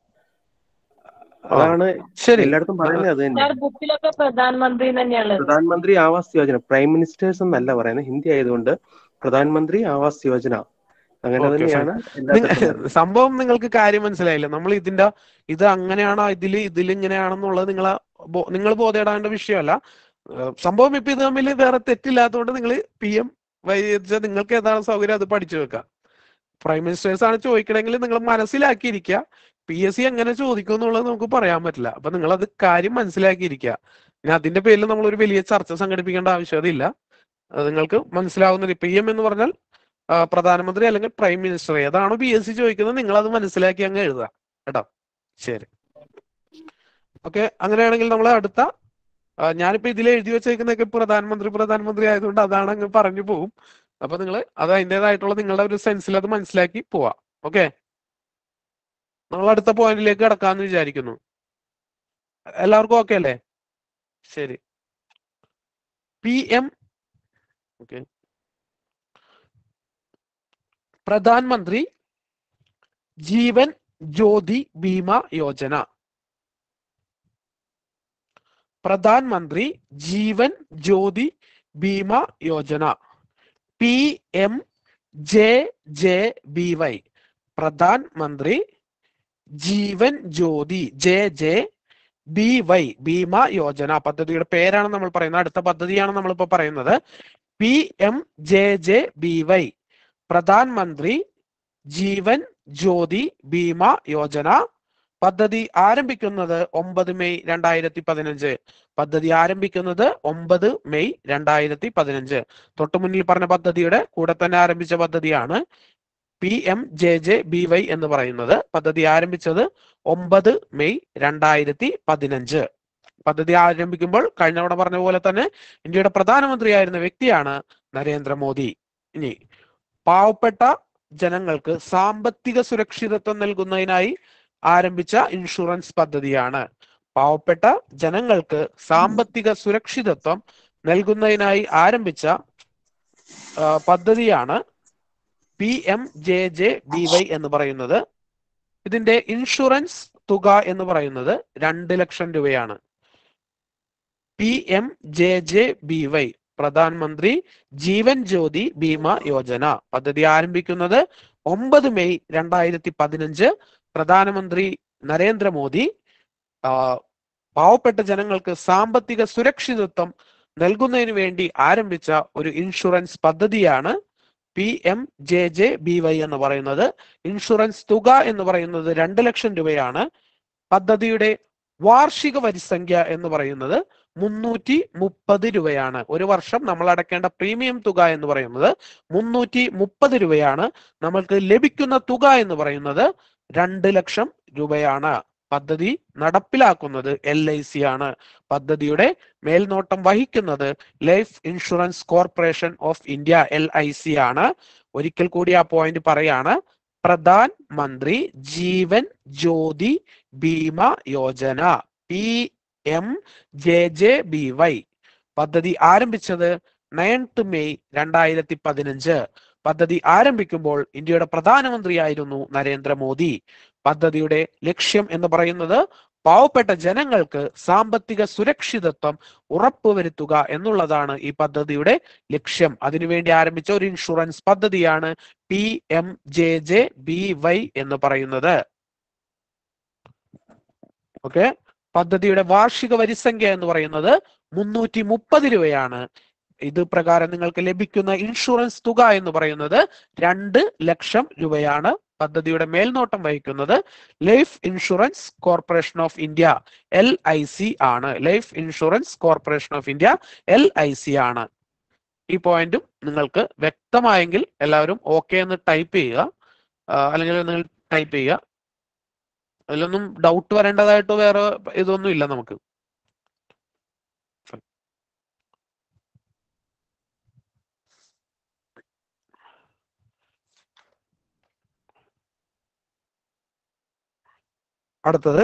അതാണ് ശരി എല്ലായിടത്തും പറയുന്നത് അത് തന്നെ സാർ ബുക്കിലൊക്കെ പ്രധാനമന്ത്രി തന്നെയുള്ളത് പ്രധാനമന്ത്രി ആവാസ് യോജന പ്രൈം മിനിസ്റ്റേഴ്സ് എന്നല്ല പറയുന്നത് ഹിന്ദി ആയതുകൊണ്ട് പ്രധാനമന്ത്രി ആവാസ് യോജന അങ്ങനെ Okay, തന്നെയാണ് നിങ്ങ- എല്ലാത്തിലും സംഭവം നിങ്ങൾക്ക് കാര്യം മനസ്സിലായില്ല നമ്മൾ ഇതിന്റെ ഇത് അങ്ങനെയാണോ ഇതില് ഇതിൽ ഇങ്ങനെയാണെന്നുള്ളത് നിങ്ങളെ ബോ- നിങ്ങൾ ബോധേടാവേണ്ട വിഷയമല്ല ഏഹ് സംഭവം ഇപ്പൊ ഇത് തമ്മിൽ വേറെ തെറ്റില്ലാത്തതുകൊണ്ട് നിങ്ങൾ പി എം വൈദ്യ നിങ്ങൾക്ക് ഏതാണ് സൗകര്യം അത് പഠിച്ചു വെക്കുക പ്രൈം മിനിസ്റ്റേഴ്സ് ആണ് ചോദിക്കണമെങ്കിൽ നിങ്ങൾ മനസ്സിലാക്കിയിരിക്കുക പി എസ് സി എങ്ങനെ ചോദിക്കും എന്നുള്ളത് നമുക്ക് പറയാൻ പറ്റില്ല അപ്പൊ നിങ്ങൾ അത് കാര്യം മനസ്സിലാക്കിയിരിക്കുക ഇനി അതിന്റെ പേരിൽ നമ്മൾ ഒരു വലിയ ചർച്ച സംഘടിപ്പിക്കേണ്ട ആവശ്യകതയില്ല അത് നിങ്ങൾക്ക് മനസ്സിലാവുന്നത് പി എം എന്ന് പറഞ്ഞാൽ ആ, പ്രധാനമന്ത്രി അല്ലെങ്കിൽ പ്രൈം മിനിസ്റ്റർ ഏതാണോ പി എസ് സി ചോദിക്കുന്നത് നിങ്ങൾ അത് മനസ്സിലാക്കി അങ്ങ് എഴുതുക കേട്ടോ ശരി ഓക്കെ അങ്ങനെയാണെങ്കിൽ നമ്മൾ അടുത്ത ആ, ഞാനിപ്പോ ഇതിൽ എഴുതി വെച്ചേക്കുന്നതൊക്കെ പ്രധാനമന്ത്രി പ്രധാനമന്ത്രി ആയതുകൊണ്ട് അതാണ് അങ്ങ് പറഞ്ഞു പോകും അപ്പൊ നിങ്ങൾ അത് അതിൻ്റെതായിട്ടുള്ള നിങ്ങളുടെ ഒരു സെൻസിൽ അത് മനസ്സിലാക്കി പോവാം ഓക്കെ നമ്മൾ അടുത്ത പോയിന്റിലേക്ക് കടക്കാമെന്ന് വിചാരിക്കുന്നു എല്ലാവർക്കും ഓക്കെ അല്ലേ ശരി പി എം ഓക്കെ പ്രധാനമന്ത്രി Jeevan Jyoti Bima Yojana Pradhan Mantri Jeevan Jyoti Bima Yojana P M J J B Y Pradhan Mantri Jeevan Jyoti J J B Y Bima Yojana പദ്ധതിയുടെ പേരാണ് നമ്മൾ പറയുന്നത് അടുത്ത പദ്ധതിയാണ് നമ്മളിപ്പോ പറയുന്നത് P M J J B Y Pradhan Mantri Jeevan Jyoti Bima Yojana പദ്ധതി ആരംഭിക്കുന്നത് ഒമ്പത് മെയ് രണ്ടായിരത്തി പതിനഞ്ച് പദ്ധതി ആരംഭിക്കുന്നത് ഒമ്പത് മെയ് രണ്ടായിരത്തി പതിനഞ്ച് തൊട്ടു മുന്നിൽ പറഞ്ഞ പദ്ധതിയുടെ കൂടെ തന്നെ ആരംഭിച്ച പദ്ധതിയാണ് P M J J B Y എന്ന് പറയുന്നത് പദ്ധതി ആരംഭിച്ചത് ഒമ്പത് മെയ് രണ്ടായിരത്തി പതിനഞ്ച് പദ്ധതി ആരംഭിക്കുമ്പോൾ കഴിഞ്ഞ തവണ പറഞ്ഞ പോലെ തന്നെ ഇന്ത്യയുടെ പ്രധാനമന്ത്രിയായിരുന്ന വ്യക്തിയാണ് നരേന്ദ്രമോദി ഇനി പാവപ്പെട്ട ജനങ്ങൾക്ക് സാമ്പത്തിക സുരക്ഷിതത്വം നൽകുന്നതിനായി ആരംഭിച്ച ഇൻഷുറൻസ് പദ്ധതിയാണ് പാവപ്പെട്ട ജനങ്ങൾക്ക് സാമ്പത്തിക സുരക്ഷിതത്വം നൽകുന്നതിനായി ആരംഭിച്ച ആ, പദ്ധതിയാണ് P M J J B Y എന്ന് പറയുന്നത് ഇതിന്റെ ഇൻഷുറൻസ് തുക എന്ന് പറയുന്നത് രണ്ട് ലക്ഷം രൂപയാണ് P M J J B Y Pradhan Mantri Jeevan Jyoti Bima Yojana പദ്ധതി ആരംഭിക്കുന്നത് ഒമ്പത് മെയ് രണ്ടായിരത്തി പതിനഞ്ച് പ്രധാനമന്ത്രി നരേന്ദ്രമോദി ആ, പാവപ്പെട്ട ജനങ്ങൾക്ക് സാമ്പത്തിക സുരക്ഷിതത്വം നൽകുന്നതിന് വേണ്ടി ആരംഭിച്ച ഒരു ഇൻഷുറൻസ് പദ്ധതിയാണ് P M J J B Y എന്ന് പറയുന്നത് ഇൻഷുറൻസ് തുക എന്ന് പറയുന്നത് രണ്ട് ലക്ഷം രൂപയാണ് പദ്ധതിയുടെ വാർഷിക വരിസംഖ്യ എന്ന് പറയുന്നത് മുന്നൂറ്റി മുപ്പത് രൂപയാണ് ഒരു വർഷം നമ്മൾ അടയ്ക്കേണ്ട പ്രീമിയം തുക എന്ന് പറയുന്നത് മുന്നൂറ്റി മുപ്പത് രൂപയാണ് നമ്മൾക്ക് ലഭിക്കുന്ന തുക എന്ന് പറയുന്നത് രണ്ട് ലക്ഷം രൂപയാണ് പദ്ധതി നടപ്പിലാക്കുന്നത് എൽ ഐ സി ആണ് പദ്ധതിയുടെ മേൽനോട്ടം വഹിക്കുന്നത് life insurance corporation of India L I C ആണ് ഒരിക്കൽ കൂടി ആ പോയിന്റ് പറയാണ് Pradhan Mantri Jeevan Jyoti Bima Yojana P M J J B Y പദ്ധതി ആരംഭിച്ചത് നയൻത്ത് മെയ് രണ്ടായിരത്തി പതിനഞ്ച് പദ്ധതി ആരംഭിക്കുമ്പോൾ ഇന്ത്യയുടെ പ്രധാനമന്ത്രിയായിരുന്നു നരേന്ദ്രമോദി പദ്ധതിയുടെ ലക്ഷ്യം എന്ന് പറയുന്നത് പാവപ്പെട്ട ജനങ്ങൾക്ക് സാമ്പത്തിക സുരക്ഷിതത്വം ഉറപ്പുവരുത്തുക എന്നുള്ളതാണ് ഈ പദ്ധതിയുടെ ലക്ഷ്യം അതിനുവേണ്ടി ആരംഭിച്ച ഒരു ഇൻഷുറൻസ് പദ്ധതിയാണ് P M J J B Y എന്ന് പറയുന്നത് ഓക്കെ പദ്ധതിയുടെ വാർഷിക വരിസംഖ്യ എന്ന് പറയുന്നത് മുന്നൂറ്റി മുപ്പത് രൂപയാണ് ഇത് പ്രകാരം നിങ്ങൾക്ക് ലഭിക്കുന്ന ഇൻഷുറൻസ് തുക എന്ന് പറയുന്നത് രണ്ട് ലക്ഷം രൂപയാണ് പദ്ധതിയുടെ മേൽനോട്ടം വഹിക്കുന്നത് life insurance corporation of India L I C ആണ് life insurance corporation of India L I C ആണ് ഈ പോയിന്റും നിങ്ങൾക്ക് വ്യക്തമായെങ്കിൽ എല്ലാവരും ഓക്കെ എന്ന് ടൈപ്പ് ചെയ്യുക ആ, അല്ലെങ്കിൽ നിങ്ങൾ ടൈപ്പ് ചെയ്യുക അതിലൊന്നും ഡൗട്ട് വരേണ്ടതായിട്ടോ വേറെ ഇതൊന്നും ഇല്ല നമുക്ക് അടുത്തത്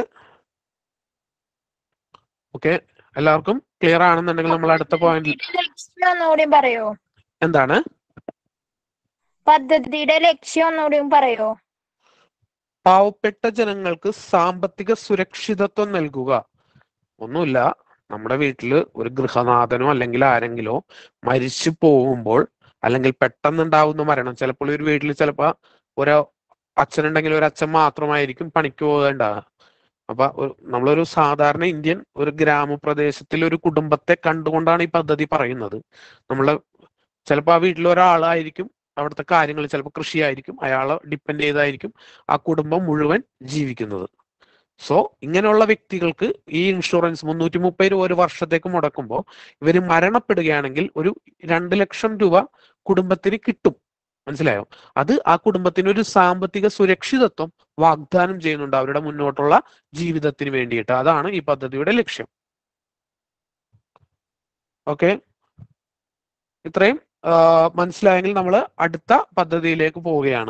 ഓക്കെ എല്ലാവർക്കും ക്ലിയർ ആണെന്നുണ്ടെങ്കിൽ നമ്മൾ അടുത്ത പോയിന്റിൽ ലക്ഷ്യം ഒന്നുകൂടി പറയോ എന്താണ് പദ്ധതിയുടെ ലക്ഷ്യം ഒന്നുകൂടി പറയോ പാവപ്പെട്ട ജനങ്ങൾക്ക് സാമ്പത്തിക സുരക്ഷിതത്വം നൽകുക ഒന്നുമില്ല നമ്മുടെ വീട്ടില് ഒരു ഗൃഹനാഥനോ അല്ലെങ്കിൽ ആരെങ്കിലോ മരിച്ചു പോകുമ്പോൾ അല്ലെങ്കിൽ പെട്ടെന്നുണ്ടാവുന്ന മരണം ചിലപ്പോൾ ഒരു വീട്ടിൽ ചിലപ്പോ ഒരു അച്ഛനുണ്ടെങ്കിൽ ഒരു അച്ഛൻ മാത്രമായിരിക്കും പണിക്ക് പോകേണ്ടാവുക അപ്പൊ ഒരു- നമ്മളൊരു സാധാരണ ഇന്ത്യൻ ഒരു ഗ്രാമപ്രദേശത്തിൽ ഒരു കുടുംബത്തെ കണ്ടുകൊണ്ടാണ് ഈ പദ്ധതി പറയുന്നത് നമ്മള് ചിലപ്പോൾ ആ വീട്ടിൽ ഒരാളായിരിക്കും അവിടുത്തെ കാര്യങ്ങൾ ചിലപ്പോൾ കൃഷിയായിരിക്കും അയാളെ ഡിപ്പെൻഡ് ചെയ്തായിരിക്കും ആ കുടുംബം മുഴുവൻ ജീവിക്കുന്നത് സോ ഇങ്ങനെയുള്ള വ്യക്തികൾക്ക് ഈ ഇൻഷുറൻസ് മുന്നൂറ്റി മുപ്പത് രൂപ ഒരു വർഷത്തേക്ക് മുടക്കുമ്പോൾ ഇവർ മരണപ്പെടുകയാണെങ്കിൽ ഒരു രണ്ട് ലക്ഷം രൂപ കുടുംബത്തിന് കിട്ടും മനസ്സിലായോ അത് ആ കുടുംബത്തിന് ഒരു സാമ്പത്തിക സുരക്ഷിതത്വം വാഗ്ദാനം ചെയ്യുന്നുണ്ട് അവരുടെ മുന്നോട്ടുള്ള ജീവിതത്തിന് വേണ്ടിയിട്ട് അതാണ് ഈ പദ്ധതിയുടെ ലക്ഷ്യം ഓക്കെ ഇത്രയും ആ, മനസ്സിലായെങ്കിൽ നമ്മൾ അടുത്ത പദ്ധതിയിലേക്ക് പോവുകയാണ്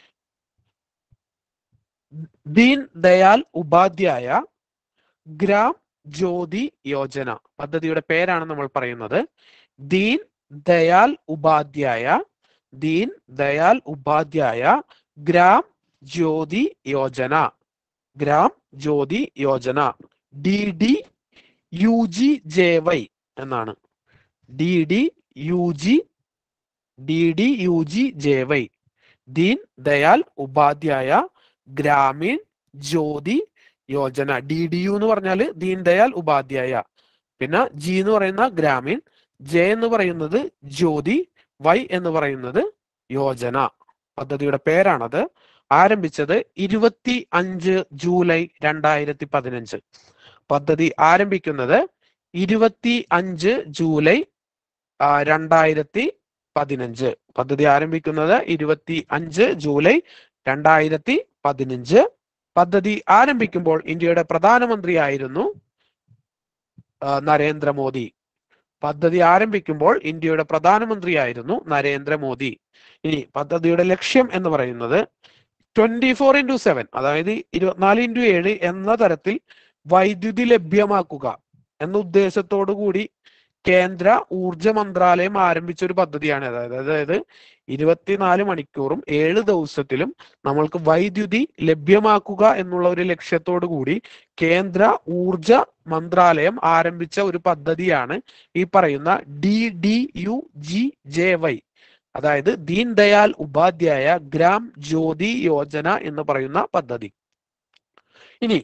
ദീൻ ദയാൽ ഉപാധ്യായ ഗ്രാം ജ്യോതി യോജന പദ്ധതിയുടെ പേരാണ് നമ്മൾ പറയുന്നത് Deen Dayal Upadhyaya Deen Dayal Upadhyaya Gram Jyoti Yojana Gram Jyoti Yojana D D U G J Y എന്നാണ് D D U G D D U G J Y Deen Dayal Upadhyaya Gramin Jyoti Yojana D D U എന്ന് പറഞ്ഞാൽ ദീൻ ദയാൽ ഉപാധ്യായ പിന്നെ ജി എന്ന് പറയുന്ന ഗ്രാമീൺ ജെ എന്ന് പറയുന്നത് ജ്യോതി വൈ എന്ന് പറയുന്നത് യോജന പദ്ധതിയുടെ പേരാണത് ആരംഭിച്ചത് ഇരുപത്തി അഞ്ച് ജൂലൈ രണ്ടായിരത്തി പതിനഞ്ച് പദ്ധതി ആരംഭിക്കുന്നത് ഇരുപത്തി അഞ്ച് ജൂലൈ ആ, രണ്ടായിരത്തി പതിനഞ്ച് പദ്ധതി ആരംഭിക്കുന്നത് ഇരുപത്തി അഞ്ച് ജൂലൈ രണ്ടായിരത്തി പതിനഞ്ച് പദ്ധതി ആരംഭിക്കുമ്പോൾ ഇന്ത്യയുടെ പ്രധാനമന്ത്രിയായിരുന്നു ആ, നരേന്ദ്രമോദി പദ്ധതി ആരംഭിക്കുമ്പോൾ ഇന്ത്യയുടെ പ്രധാനമന്ത്രിയായിരുന്നു നരേന്ദ്രമോദി ഇനി പദ്ധതിയുടെ ലക്ഷ്യം എന്ന് പറയുന്നത് ട്വന്റി ഫോർ ഇൻറ്റു സെവൻ അതായത് ഇരുപത്തിനാല് ഇൻറ്റു ഏഴ് എന്ന തരത്തിൽ വൈദ്യുതി ലഭ്യമാക്കുക എന്ന ഉദ്ദേശത്തോടു കൂടി കേന്ദ്ര ഊർജ മന്ത്രാലയം ആരംഭിച്ച ഒരു പദ്ധതിയാണ് അതായത് അതായത് ഇരുപത്തിനാല് മണിക്കൂറും ഏഴ് ദിവസത്തിലും നമ്മൾക്ക് വൈദ്യുതി ലഭ്യമാക്കുക എന്നുള്ള ഒരു ലക്ഷ്യത്തോടു കൂടി കേന്ദ്ര ഊർജ മന്ത്രാലയം ആരംഭിച്ച ഒരു പദ്ധതിയാണ് ഈ പറയുന്ന D D U G J Y അതായത് ദീൻ ദയാൽ ഉപാധ്യായ ഗ്രാം ജ്യോതി യോജന എന്ന് പറയുന്ന പദ്ധതി ഇനി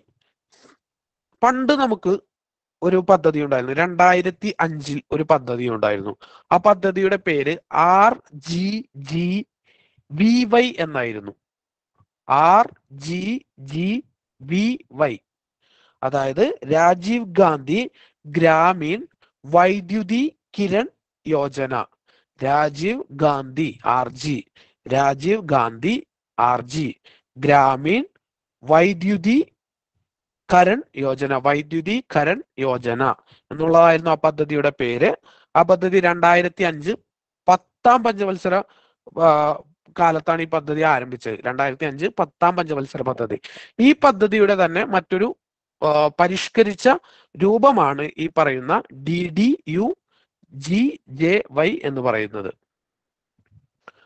പണ്ട് നമുക്ക് ഒരു പദ്ധതി ഉണ്ടായിരുന്നു രണ്ടായിരത്തി അഞ്ചിൽ ഒരു പദ്ധതി ഉണ്ടായിരുന്നു ആ പദ്ധതിയുടെ പേര് R G G V Y എന്നായിരുന്നു R G G V Y അതായത് Rajiv Gandhi Gramin Vaidyuti Kiran Yojana Rajiv Gandhi R G Rajiv Gandhi R G Gramin Vaidyuti Karan Yojana വൈദ്യുതി കരൺ യോജന എന്നുള്ളതായിരുന്നു ആ പദ്ധതിയുടെ പേര് ആ പദ്ധതി രണ്ടായിരത്തി അഞ്ച് പത്താം പഞ്ചവത്സര ആ, കാലത്താണ് ഈ പദ്ധതി ആരംഭിച്ചത് രണ്ടായിരത്തി അഞ്ച് പത്താം പഞ്ചവത്സര പദ്ധതി ഈ പദ്ധതിയുടെ തന്നെ മറ്റൊരു ആ, പരിഷ്കരിച്ച രൂപമാണ് ഈ പറയുന്ന D D U G J Y എന്ന് പറയുന്നത്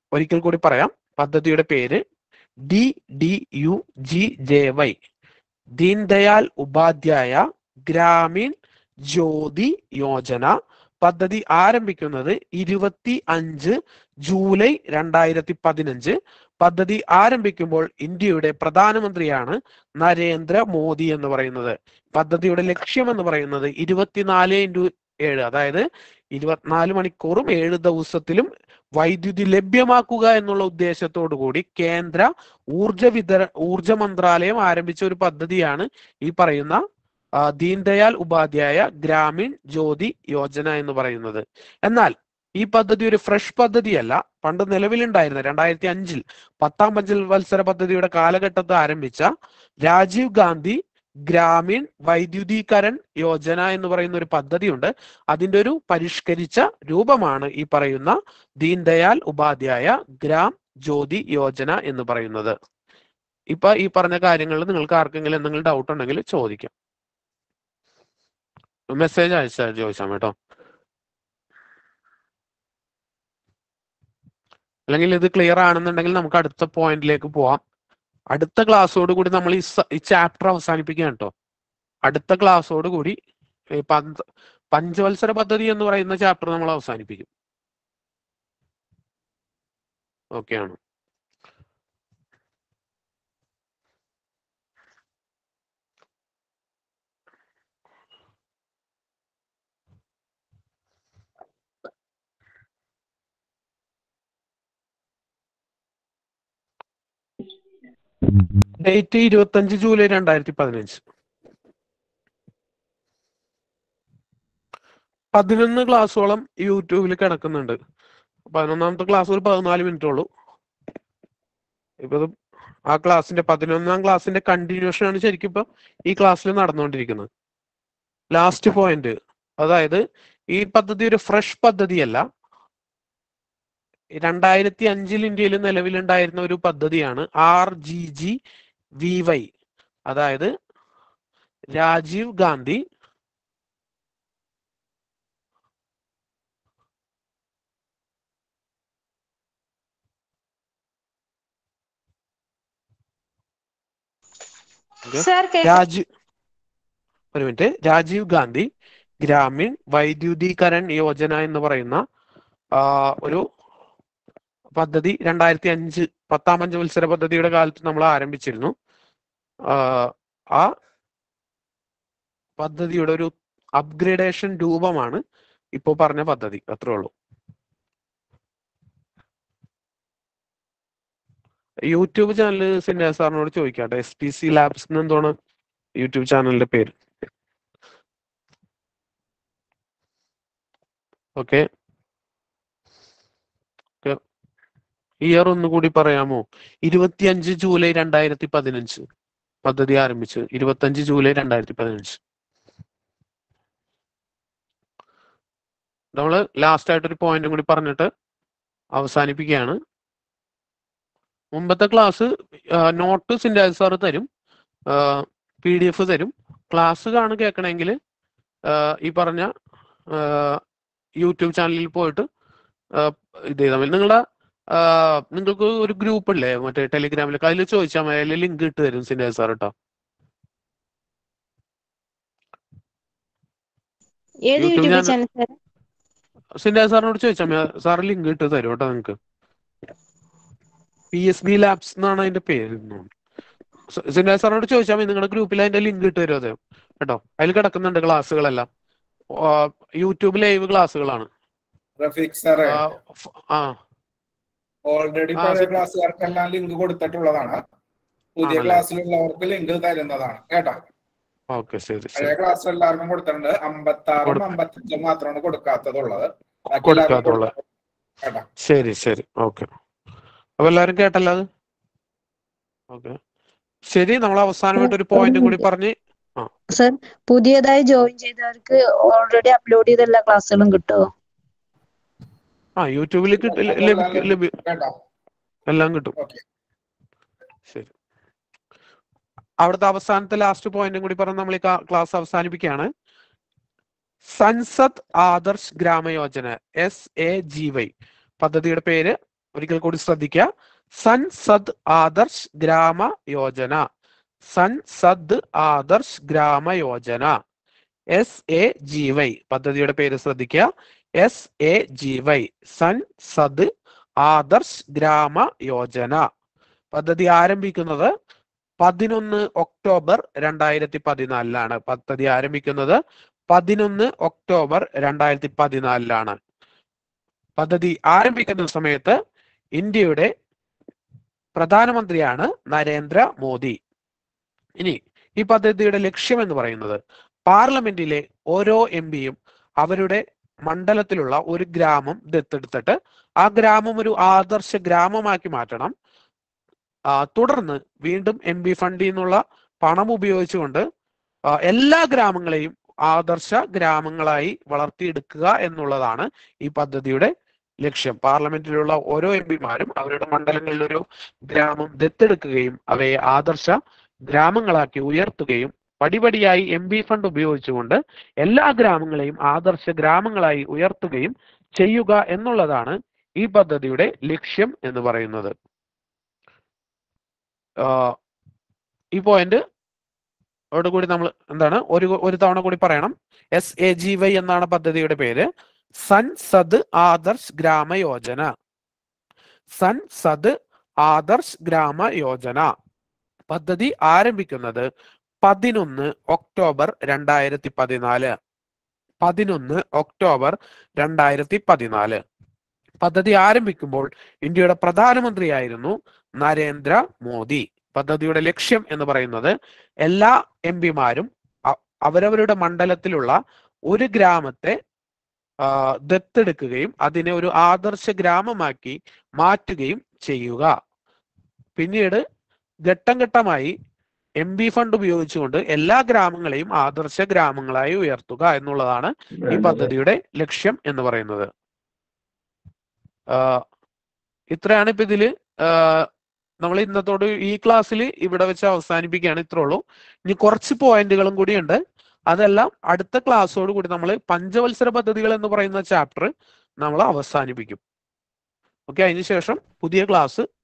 ഒരിക്കൽ കൂടി പറയാം പദ്ധതിയുടെ പേര് D D U G J Y Deendayal Upadhyaya Gramin Jyoti Yojana പദ്ധതി ആരംഭിക്കുന്നത് ഇരുപത്തി അഞ്ച് ജൂലൈ രണ്ടായിരത്തി പതിനഞ്ച് പദ്ധതി ആരംഭിക്കുമ്പോൾ ഇന്ത്യയുടെ പ്രധാനമന്ത്രിയാണ് നരേന്ദ്ര മോദി എന്ന് പറയുന്നത് പദ്ധതിയുടെ ലക്ഷ്യം എന്ന് പറയുന്നത് ഇരുപത്തിനാല് ഇൻറ്റു ഏഴ് അതായത് ഇരുപത്തിനാല് മണിക്കൂറും ഏഴ് ദിവസത്തിലും വൈദ്യുതി ലഭ്യമാക്കുക എന്നുള്ള ഉദ്ദേശത്തോടു കൂടി കേന്ദ്ര ഊർജ വിതര ഊർജ മന്ത്രാലയം ആരംഭിച്ച ഒരു പദ്ധതിയാണ് ഈ പറയുന്ന ആ, ദീൻദയാൽ ഉപാധ്യായ ഗ്രാമീൺ ജ്യോതി യോജന എന്ന് പറയുന്നത് എന്നാൽ ഈ പദ്ധതി ഒരു ഫ്രഷ് പദ്ധതിയല്ല പണ്ട് നിലവിലുണ്ടായിരുന്ന രണ്ടായിരത്തി അഞ്ചിൽ പത്താം പഞ്ചവത്സര പദ്ധതിയുടെ കാലഘട്ടത്തിൽ ആരംഭിച്ച രാജീവ് ഗാന്ധി ഗ്രാമീൺ വൈദ്യുതീകരൺ യോജന എന്ന് പറയുന്ന ഒരു പദ്ധതിയുണ്ട് അതിന്റെ ഒരു പരിഷ്കരിച്ച രൂപമാണ് ഈ പറയുന്ന ദീൻദയാൽ ഉപാധ്യായ ഗ്രാം ജ്യോതി യോജന എന്ന് പറയുന്നത് ഇപ്പൊ ഈ പറഞ്ഞ കാര്യങ്ങളിൽ നിങ്ങൾക്ക് ആർക്കെങ്കിലും എന്തെങ്കിലും ഡൗട്ട് ഉണ്ടെങ്കിൽ ചോദിക്കാം മെസ്സേജ് അയച്ചാൽ ചോദിച്ചാൽ കേട്ടോ അല്ലെങ്കിൽ ഇത് ക്ലിയർ ആണെന്നുണ്ടെങ്കിൽ നമുക്ക് അടുത്ത പോയിന്റിലേക്ക് പോവാം അടുത്ത ക്ലാസ്സോട് കൂടി നമ്മൾ ഈ സ- ഈ ചാപ്റ്റർ അവസാനിപ്പിക്കുകയാണ് കേട്ടോ അടുത്ത ക്ലാസ്സോട് കൂടി ഈ പന്ത് പഞ്ചവത്സര പദ്ധതി എന്ന് പറയുന്ന ചാപ്റ്റർ നമ്മൾ അവസാനിപ്പിക്കും ഓക്കെ ആണ് ഡേറ്റ് ഇരുപത്തഞ്ച് ജൂലൈ രണ്ടായിരത്തി പതിനഞ്ച് പതിനൊന്ന് ക്ലാസ്സോളം യൂട്യൂബിൽ കിടക്കുന്നുണ്ട് പതിനൊന്നാമത്തെ ക്ലാസ് ഒരു പതിനാല് മിനിറ്റ് ഉള്ളൂ ഇപ്പൊ ഇത് ആ ക്ലാസ്സിന്റെ പതിനൊന്നാം ക്ലാസ്സിന്റെ കണ്ടിന്യൂഷൻ ആണ് ശരിക്കും ഇപ്പൊ ഈ ക്ലാസ്സിൽ നടന്നുകൊണ്ടിരിക്കുന്നത് ലാസ്റ്റ് പോയിന്റ് അതായത് ഈ പദ്ധതി ഒരു ഫ്രഷ് പദ്ധതിയല്ല രണ്ടായിരത്തി അഞ്ചിൽ ഇന്ത്യയിൽ നിലവിലുണ്ടായിരുന്ന ഒരു പദ്ധതിയാണ് R G G V Y അതായത് രാജീവ് ഗാന്ധി Okay. സാർ കേൾക്കാം രാജീവ് ഒരു മിനിറ്റ് രാജീവ് ഗാന്ധി ഗ്രാമീൺ വൈദ്യുതീകരൺ യോജന എന്ന് പറയുന്ന ആ, ഒരു പദ്ധതി രണ്ടായിരത്തി അഞ്ച് പത്താം പഞ്ചവത്സര പദ്ധതിയുടെ കാലത്ത് നമ്മൾ ആരംഭിച്ചിരുന്നു ആ, ആ പദ്ധതിയുടെ ഒരു അപ്ഗ്രേഡേഷൻ രൂപമാണ് ഇപ്പോൾ പറഞ്ഞ പദ്ധതി അത്രേ ഉള്ളൂ യൂട്യൂബ് ചാനൽ സിൻഡ സാറിനോട് ചോദിക്കാട്ടെ എസ് പി സി ലാബ്സ് എന്താണ് യൂട്യൂബ് ചാനലിന്റെ പേര് ഓക്കെ ഇയർ ഒന്നുകൂടി പറയാമോ ഇരുപത്തിയഞ്ച് ജൂലൈ രണ്ടായിരത്തി പതിനഞ്ച് പദ്ധതി ആരംഭിച്ചു ഇരുപത്തഞ്ച് ജൂലൈ രണ്ടായിരത്തി പതിനഞ്ച് നമ്മൾ ലാസ്റ്റ് ആയിട്ട് ഒരു പോയിന്റും കൂടി പറഞ്ഞിട്ട് അവസാനിപ്പിക്കുകയാണ് മുമ്പത്തെ ക്ലാസ് നോട്ട് സിൻഡാജ് സാറ് തരും പി ഡി എഫ് തരും ക്ലാസ് കാണു കേൾക്കണമെങ്കിൽ ഈ പറഞ്ഞ യൂട്യൂബ് ചാനലിൽ പോയിട്ട് ആ, ഇത് ചെയ്താൽ മതി നിങ്ങളുടെ ആ, നിങ്ങൾക്ക് ഒരു ഗ്രൂപ്പ് ഇല്ലേ മറ്റേ ടെലിഗ്രാമിലൊക്കെ അതിൽ ചോദിച്ചാൽ മതി അതിൽ ലിങ്ക് ഇട്ട് തരും സിൻഡാജ് സാർ കേട്ടോ ഏത് YouTube YouTube channel channel sir Sindaj സാറിനോട് ചോദിച്ചാൽ മതി സാർ ലിങ്ക് ഇട്ട് തരും കേട്ടോ നിങ്ങൾക്ക് പി എസ് ബി ലാബ്സ് എന്നാണ് അതിന്റെ പേര് സിൻഡാജ് സാറിനോട് ചോദിച്ചാൽ മതി നിങ്ങളുടെ ഗ്രൂപ്പിൽ അതിന്റെ ലിങ്ക് ഇട്ട് തരും അതെ കേട്ടോ അതിൽ കിടക്കുന്നുണ്ട് ക്ലാസ്സുകളെല്ലാം ആ, യൂട്യൂബ് ലൈവ് ക്ലാസ്സുകളാണ് റഫീഖ് സാറേ ആ, ഫ- ആ ഓൾറെഡി ആ, പഴയ സി- ക്ലാസ്സുകാർക്കെല്ലാം ലിങ്ക് കൊടുത്തിട്ടുള്ളതാണ് പുതിയ ആണല്ലേ? ക്ലാസ്സിലുള്ളവർക്ക് ലിങ്ക് തരുന്നതാണ് കേട്ടോ ഓക്കെ ശരി പഴയ ശരി ക്ലാസ് എല്ലാവർക്കും കൊടുത്തിട്ടുണ്ട് അമ്പത്തി ആറും കൊടു- അമ്പത്തഞ്ചും മാത്രമാണ് കൊടുക്കാത്തതുള്ളത് ബാക്കി എല്ലാവർക്കും കൊടുക്കാത്തുള്ള കൊടുത്തിട്ടുണ്ട്. കേട്ടോ ശരി ശരി ഓക്കെ അപ്പൊ എല്ലാവരും കേട്ടല്ലോ അത് ഓക്കെ ശരി നമ്മൾ അവസാനമായിട്ട് ഒരു പോയിന്റും കൂടി പറഞ്ഞ് സർ പുതിയതായി ജോയിൻ ചെയ്തവർക്ക് ഓൾറെഡി അപ്ലോഡ് ചെയ്ത എല്ലാ ക്ലാസ്സുകളും കിട്ടുമോ ആ യൂട്യൂബിൽ കിട്ടി ലഭിക്കും ലഭ്യ കേട്ടോ എല്ലാം കിട്ടും ഓക്കെ ശരി അവിടുത്തെ അവസാനത്തെ ലാസ്റ്റ് പോയിന്റും കൂടി പറഞ്ഞ് നമ്മൾ ഈ ക്ലാസ് അവസാനിപ്പിക്കുകയാണ് Sansad Adarsh ഗ്രാമയോജന S A G Y പദ്ധതിയുടെ പേര് ഒരിക്കൽ കൂടി ശ്രദ്ധിക്കുക Sansad Adarsh Gram Yojana Sansad Adarsh Gram Yojana S A G Y പദ്ധതിയുടെ പേര് ശ്രദ്ധിക്കുക S A G Y Sansad Adarsh Gram Yojana പദ്ധതി ആരംഭിക്കുന്നത് പതിനൊന്ന് ഒക്ടോബർ രണ്ടായിരത്തി പതിനാലിലാണ് പദ്ധതി ആരംഭിക്കുന്നത് പതിനൊന്ന് ഒക്ടോബർ രണ്ടായിരത്തി പതിനാലിലാണ് പദ്ധതി ആരംഭിക്കുന്ന സമയത്ത് ഇന്ത്യയുടെ പ്രധാനമന്ത്രിയാണ് നരേന്ദ്ര മോദി ഇനി ഈ പദ്ധതിയുടെ ലക്ഷ്യം എന്ന് പറയുന്നത് പാർലമെന്റിലെ ഓരോ എം പിയും അവരുടെ മണ്ഡലത്തിലുള്ള ഒരു ഗ്രാമം ദത്തെടുത്തിട്ട് ആ ഗ്രാമം ഒരു ആദർശ ഗ്രാമമാക്കി മാറ്റണം ആ, തുടർന്ന് വീണ്ടും എം പി ഫണ്ടിൽ നിന്നുള്ള പണം ഉപയോഗിച്ചുകൊണ്ട് ആ, എല്ലാ ഗ്രാമങ്ങളെയും ആദർശ ഗ്രാമങ്ങളായി വളർത്തിയെടുക്കുക എന്നുള്ളതാണ് ഈ പദ്ധതിയുടെ ലക്ഷ്യം പാർലമെന്റിലുള്ള ഓരോ എം പിമാരും അവരുടെ മണ്ഡലങ്ങളിൽ ഒരു ഗ്രാമം ദത്തെടുക്കുകയും അവയെ ആദർശ ഗ്രാമങ്ങളാക്കി ഉയർത്തുകയും പടിപടിയായി എം പി ഫണ്ട് ഉപയോഗിച്ചുകൊണ്ട് എല്ലാ ഗ്രാമങ്ങളെയും ആദർശ ഗ്രാമങ്ങളായി ഉയർത്തുകയും ചെയ്യുക എന്നുള്ളതാണ് ഈ പദ്ധതിയുടെ ലക്ഷ്യം എന്ന് പറയുന്നത് ആഹ് ഈ പോയിന്റ് കൂടി നമ്മൾ എന്താണ് ഒരു ഒരു തവണ കൂടി പറയണം എസ് എ ജി വൈ എന്നാണ് പദ്ധതിയുടെ പേര് സൻസദ് ആദർശ് ഗ്രാമ യോജന സൻസദ് ആദർശ് ഗ്രാമ യോജന പദ്ധതി ആരംഭിക്കുന്നത് പതിനൊന്ന് ഒക്ടോബർ രണ്ടായിരത്തി പതിനാല് പതിനൊന്ന് ഒക്ടോബർ രണ്ടായിരത്തി പതിനാല് പദ്ധതി ആരംഭിക്കുമ്പോൾ ഇന്ത്യയുടെ പ്രധാനമന്ത്രിയായിരുന്നു നരേന്ദ്ര മോദി പദ്ധതിയുടെ ലക്ഷ്യം എന്ന് പറയുന്നത് എല്ലാ എം പിമാരും അവരവരുടെ മണ്ഡലത്തിലുള്ള ഒരു ഗ്രാമത്തെ ആ, ദത്തെടുക്കുകയും അതിനെ ഒരു ആദർശ ഗ്രാമമാക്കി മാറ്റുകയും ചെയ്യുക പിന്നീട് ഘട്ടം ഘട്ടമായി എം പി ഫണ്ട് ഉപയോഗിച്ചുകൊണ്ട് എല്ലാ ഗ്രാമങ്ങളെയും ആദർശ ഗ്രാമങ്ങളായി ഉയർത്തുക എന്നുള്ളതാണ് ഈ പദ്ധതിയുടെ ലക്ഷ്യം എന്ന് പറയുന്നത് ആഹ് ഇത്രയാണ് ഇപ്പൊ ഇതില് നമ്മൾ ഇന്നത്തോട് ഈ ക്ലാസ്സിൽ ഇവിടെ വെച്ച് അവസാനിപ്പിക്കുകയാണ് ഇത്രേ ഉള്ളൂ ഇനി കുറച്ച് പോയിന്റുകളും കൂടിയുണ്ട് അതെല്ലാം അടുത്ത ക്ലാസ്സോട് കൂടി നമ്മൾ പഞ്ചവത്സര പദ്ധതികൾ എന്ന് പറയുന്ന ചാപ്റ്റർ നമ്മൾ അവസാനിപ്പിക്കും ഓക്കെ അതിനുശേഷം പുതിയ ക്ലാസ്